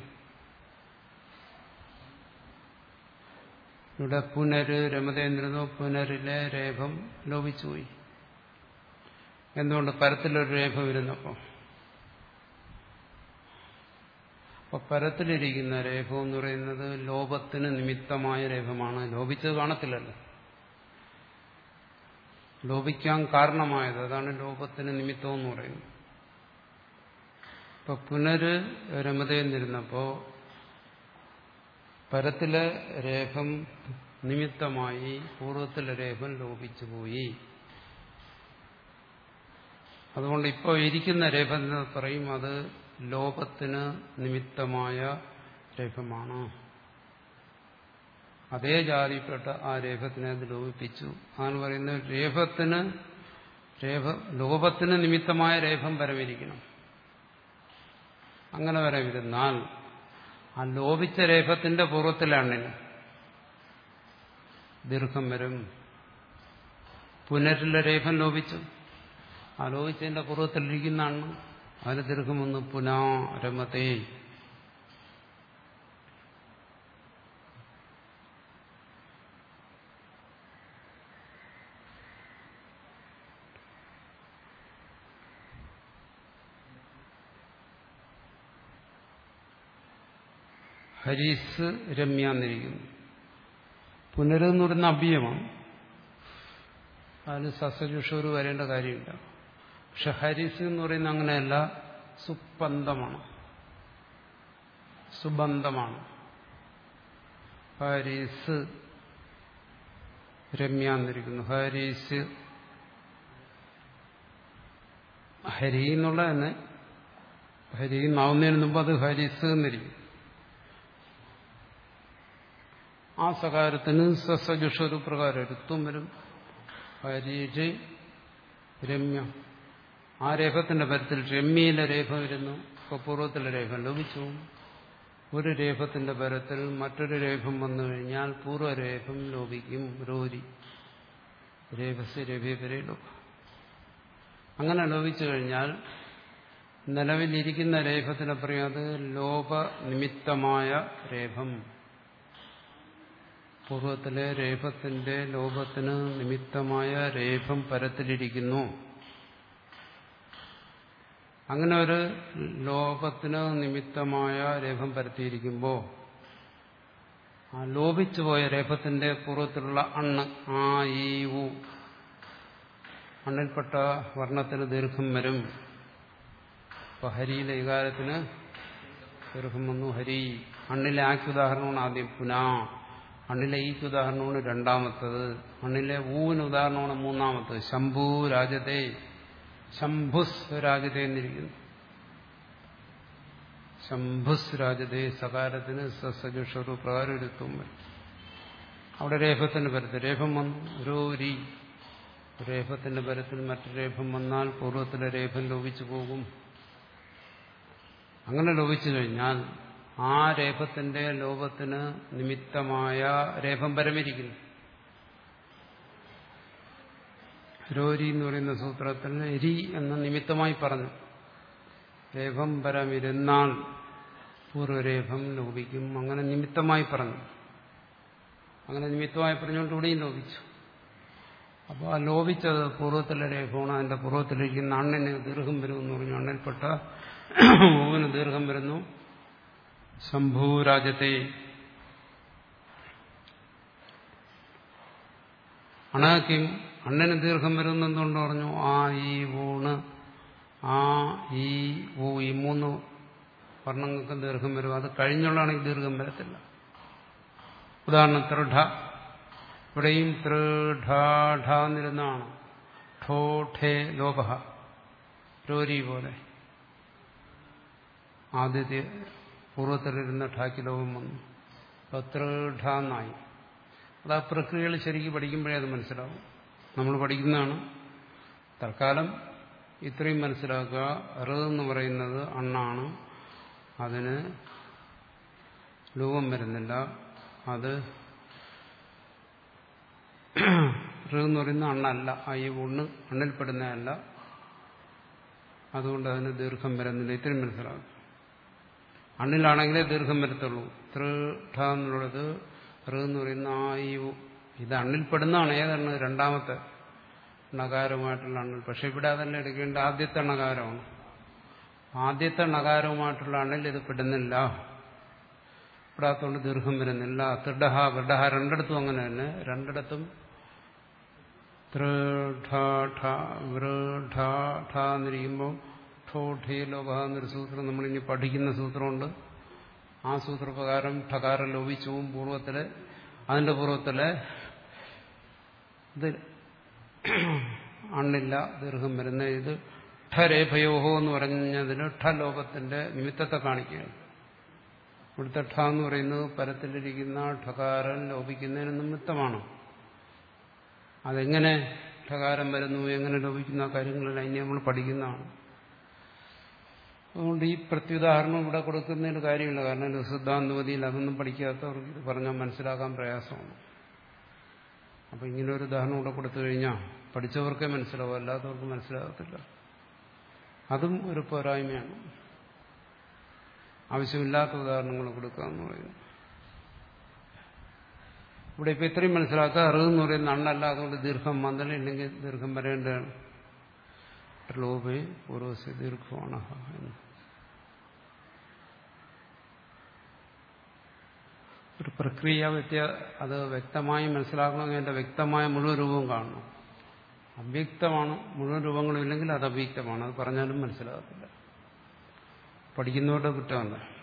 ഇവിടെ പുനര് രമത എന്നിരുന്നു പുനരിലെ രേഖം ലോപിച്ചുപോയി എന്തുകൊണ്ട് പരത്തിലൊരു രേഖ വരുന്നപ്പോൾ അപ്പൊ പരത്തിലിരിക്കുന്ന രേഖ എന്ന് പറയുന്നത് ലോപത്തിന് നിമിത്തമായ രേഖമാണ് ലോപിച്ചത് കാണത്തില്ലല്ലോ ലോപിക്കാൻ കാരണമായത് അതാണ് ലോപത്തിന് നിമിത്തം എന്ന് പറയുന്നത് ഇപ്പൊ പുനര് രമതയെന്നിരുന്നപ്പോ പരത്തിലെ രേഖം നിമിത്തമായി പൂർവ്വത്തിലെ രേഖം ലോപിച്ചുപോയി അതുകൊണ്ട് ഇപ്പോൾ ഇരിക്കുന്ന രേഖ എന്ന് പറയും അത് ലോപത്തിന് നിമിത്തമായ രേഖമാണ് അതേ ജാതിപ്പെട്ട ആ രേഖത്തിനെ അത് ലോപിപ്പിച്ചു അതാണ് പറയുന്നത് രേഖത്തിന് രേഖ ലോപത്തിന് നിമിത്തമായ രേഖം വരവിരിക്കണം അങ്ങനെ വരവിരുന്നാൽ ആ ലോപിച്ച രേഖത്തിന്റെ പൂർവ്വത്തിലാണിന് ദീർഘം വരും പുനരിലെ രേഖം ലോപിച്ചു ആ ലോപിച്ചതിന്റെ പൂർവ്വത്തിലിരിക്കുന്നതാണ് അതിന് ദീർഘമൊന്ന് പുനാരമതേ ഹരീസ് രമ്യ എന്നിരിക്കുന്നു പുനരെന്ന് പറയുന്ന അഭ്യമാണ് അതിന് സസജുഷൂർ വരേണ്ട കാര്യമില്ല പക്ഷെ ഹരിസ് എന്ന് പറയുന്ന അങ്ങനെയല്ല സുപ്പന്തമാണ് സുബന്ധമാണ് ഹരീസ് രമ്യ എന്നിരിക്കുന്നു ഹരീസ് ഹരി എന്നുള്ള തന്നെ ഹരി എന്നാവുന്നതിന് മുമ്പ് അത് ഹരിസ് എന്നിരിക്കും ആ സകാരത്തിന് സസജുഷൊരു പ്രകാരം ഋത്വം വരും ഹരീജ് രമ്യ ആ രേഖത്തിന്റെ പരത്തിൽ രമ്യയിലെ രേഖ വരുന്നു ഇപ്പൊ പൂർവ്വത്തിലെ രേഖ ലോപിച്ചു ഒരു രേഖത്തിന്റെ പരത്തിൽ മറ്റൊരു രേഖം വന്നു കഴിഞ്ഞാൽ പൂർവ്വരേഖം ലോപിക്കും രോരി രേഖസ് രേഖരെ ലോക അങ്ങനെ ലോപിച്ചു കഴിഞ്ഞാൽ നിലവിലിരിക്കുന്ന രേഖത്തിനെ പറയും അത് ലോപനിമിത്തമായ രേഖം പൂർവ്വത്തിലെ രേഖത്തിന്റെ ലോപത്തിന് നിമിത്തമായ രേഖം പരത്തിലിരിക്കുന്നു അങ്ങനെ ഒരു ലോപത്തിന് നിമിത്തമായ രേഖം പരത്തിയിരിക്കുമ്പോൾ ആ ലോപിച്ചുപോയ രേഖത്തിന്റെ പൂർവ്വത്തിലുള്ള അണ്ണ് ആ ഈ ഉ അണ്ണിൽപ്പെട്ട വർണ്ണത്തിന് ദീർഘം വരും ഇപ്പൊ ഹരിയിലെ വികാരത്തിന് ദീർഘം വന്നു ഹരി അണ്ണിലെ ആക്കി ഉദാഹരണമാണ് ആദ്യം പുനാ അണ്ണിലെ ഈക്ക് ഉദാഹരണമാണ് രണ്ടാമത്തത് അണ്ണിലെ ഊവിന് ഉദാഹരണമാണ് മൂന്നാമത്തത് ശംഭു രാജതേ ശംഭുസ് രാജതേ എന്നിരിക്കുന്നു ശംഭുസ് രാജതേ സകാരത്തിന് സസജുഷറു പ്രകാരം എടുത്തും അവിടെ രേഖത്തിന്റെ പരത്തിൽ രേഖം വന്നു രോരി രേഖത്തിന്റെ പരത്തിൽ മറ്റു രേഖം വന്നാൽ പൂർവ്വത്തിലെ രേഖം ലോപിച്ചു പോകും അങ്ങനെ ലോപിച്ചു കഴിഞ്ഞാൽ ആ രേഖത്തിന്റെ ലോപത്തിന് നിമിത്തമായ രേഖം പരമിരിക്കുന്നു രോരി എന്ന് പറയുന്ന സൂത്രത്തിൽ രി എന്ന നിമിത്തമായി പറഞ്ഞു രേഖം പരമിരുന്നാൽ പൂർവ്വരേഖം ലോപിക്കും അങ്ങനെ നിമിത്തമായി പറഞ്ഞു അങ്ങനെ നിമിത്തമായി പറഞ്ഞുകൊണ്ട് ഇവിടെയും ലോപിച്ചു അപ്പോൾ ആ ലോപിച്ചത് പൂർവ്വത്തിലെ രേഖമാണ് അതിന്റെ പൂർവ്വത്തിലിരിക്കുന്ന അണ്ണിന് ദീർഘം വരുമെന്ന് പറഞ്ഞു അണ്ണിൽപ്പെട്ട ഊവിന് ദീർഘം വരുന്നു ശംഭൂരാജത്തെ അണക്കിം അണ്ണന് ദീർഘം വരുന്നെന്തുകൊണ്ട് പറഞ്ഞു ആ ഈ ഊണ് ആ ഈ ഊ ഈ മൂന്ന് വർണ്ണങ്ങൾക്കും ദീർഘം വരും അത് കഴിഞ്ഞുള്ളതാണെങ്കിൽ ദീർഘം വരത്തില്ല ഉദാഹരണം തൃഢ ഇവിടെയും തൃഢ എന്നിരുന്നാണ് ഠോ ഠേ ലോപ രോരി പോലെ ആദ്യത്തെ പൂർവ്വത്തിലിരുന്ന ഠാക്കി ലോകം വന്നു അപ്പൊ തൃഢ എന്നായി അത് ആ പ്രക്രിയകൾ ശരിക്കും പഠിക്കുമ്പോഴേ അത് മനസ്സിലാവും നമ്മൾ പഠിക്കുന്നതാണ് തൽക്കാലം ഇത്രയും മനസ്സിലാക്കുക റ് എന്ന് പറയുന്നത് അണ്ണാണ് അതിന് രൂപം വരുന്നില്ല അത് റ് എന്ന് പറയുന്ന അണ്ണല്ല ആ ഈ ഉണ്ണ് അണ്ണിൽപ്പെടുന്നതല്ല അതുകൊണ്ട് അതിന് ദീർഘം വരുന്നില്ല ഇത്രയും മനസ്സിലാകും അണ്ണിലാണെങ്കിലേ ദീർഘം വരത്തുള്ളൂ തൃഠ എന്നുള്ളത് റ് എന്ന് പറയുന്ന ആ ഈ ഇത് അണ്ണിൽപ്പെടുന്നതാണ് ഏതാണ് രണ്ടാമത്തെ നകാരമായിട്ടുള്ള അണ്ണിൽ പക്ഷെ ഇവിടെ അതല്ല എടുക്കേണ്ട ആദ്യത്തെ നകാരമാണ് ആദ്യത്തെ നകാരവുമായിട്ടുള്ള അണ്ണിൽ ഇത് പെടുന്നില്ല ഇവിടാത്തോണ്ട് ദീർഘം വരുന്നില്ല തൃഡഹ വൃഡഹ രണ്ടിടത്തും അങ്ങനെ തന്നെ രണ്ടിടത്തും എന്നിരിക്കുമ്പോൾ ഠോ ഠേ ലോക എന്നൊരു സൂത്രം നമ്മളിനി പഠിക്കുന്ന സൂത്രമുണ്ട് ആ സൂത്രപ്രകാരം ഠകാരം ലോപിച്ചുവും പൂർവ്വത്തില് അതിന്റെ പൂർവ്വത്തില് ഇത് അണ്ണില്ല ദീർഘം വരുന്ന ഇത് ഠരേഭയോഹോ എന്ന് പറഞ്ഞതിന് ഠ ലോകത്തിന്റെ നിമിത്തത്തെ കാണിക്കുകയാണ് ഇവിടുത്തെ ഠ എന്ന് പറയുന്നത് പരത്തിലിരിക്കുന്ന ഠകാരൻ ലോപിക്കുന്നതിന് നിമിത്തമാണ് അതെങ്ങനെ ഠകാരം വരുന്നു എങ്ങനെ ലോപിക്കുന്ന കാര്യങ്ങളെല്ലാം ഇനി നമ്മൾ പഠിക്കുന്നതാണ് അതുകൊണ്ട് ഈ പ്രത്യുദാഹരണം ഇവിടെ കൊടുക്കുന്നതിന് കാര്യമില്ല കാരണം സിദ്ധാന്തവതിയിൽ അതൊന്നും പഠിക്കാത്തവർക്ക് ഇത് പറഞ്ഞാൽ മനസ്സിലാക്കാൻ പ്രയാസമാണ് അപ്പൊ ഇങ്ങനെ ഒരു ഉദാഹരണം ഇവിടെ കൊടുത്തു കഴിഞ്ഞാൽ പഠിച്ചവർക്കേ മനസ്സിലാവും അല്ലാത്തവർക്ക് മനസ്സിലാകത്തില്ല അതും ഒരു പോരായ്മയാണ് ആവശ്യമില്ലാത്ത ഉദാഹരണങ്ങൾ കൊടുക്കുക എന്ന് പറയുന്നു ഇവിടെ ഇപ്പൊ ഇത്രയും മനസ്സിലാക്കുക അറിവെന്ന് പറയുന്ന അണ്ണല്ല അതുകൊണ്ട് ദീർഘം വന്നല ഇല്ലെങ്കിൽ ദീർഘം വരേണ്ടതാണ് ലോപേ പൂർവസ് ദീർഘമാണ് എന്ന് ഒരു പ്രക്രിയ വ്യത്യ അത് വ്യക്തമായി മനസ്സിലാക്കണമെങ്കിൽ അതിന്റെ വ്യക്തമായ മുഴുവൻ രൂപവും കാണണം അവ്യക്തമാണ് മുഴുവൻ രൂപങ്ങളും ഇല്ലെങ്കിൽ അത് അവ്യക്തമാണ് അത് പറഞ്ഞാലും മനസ്സിലാകത്തില്ല പഠിക്കുന്നവരുടെ കുറ്റമല്ല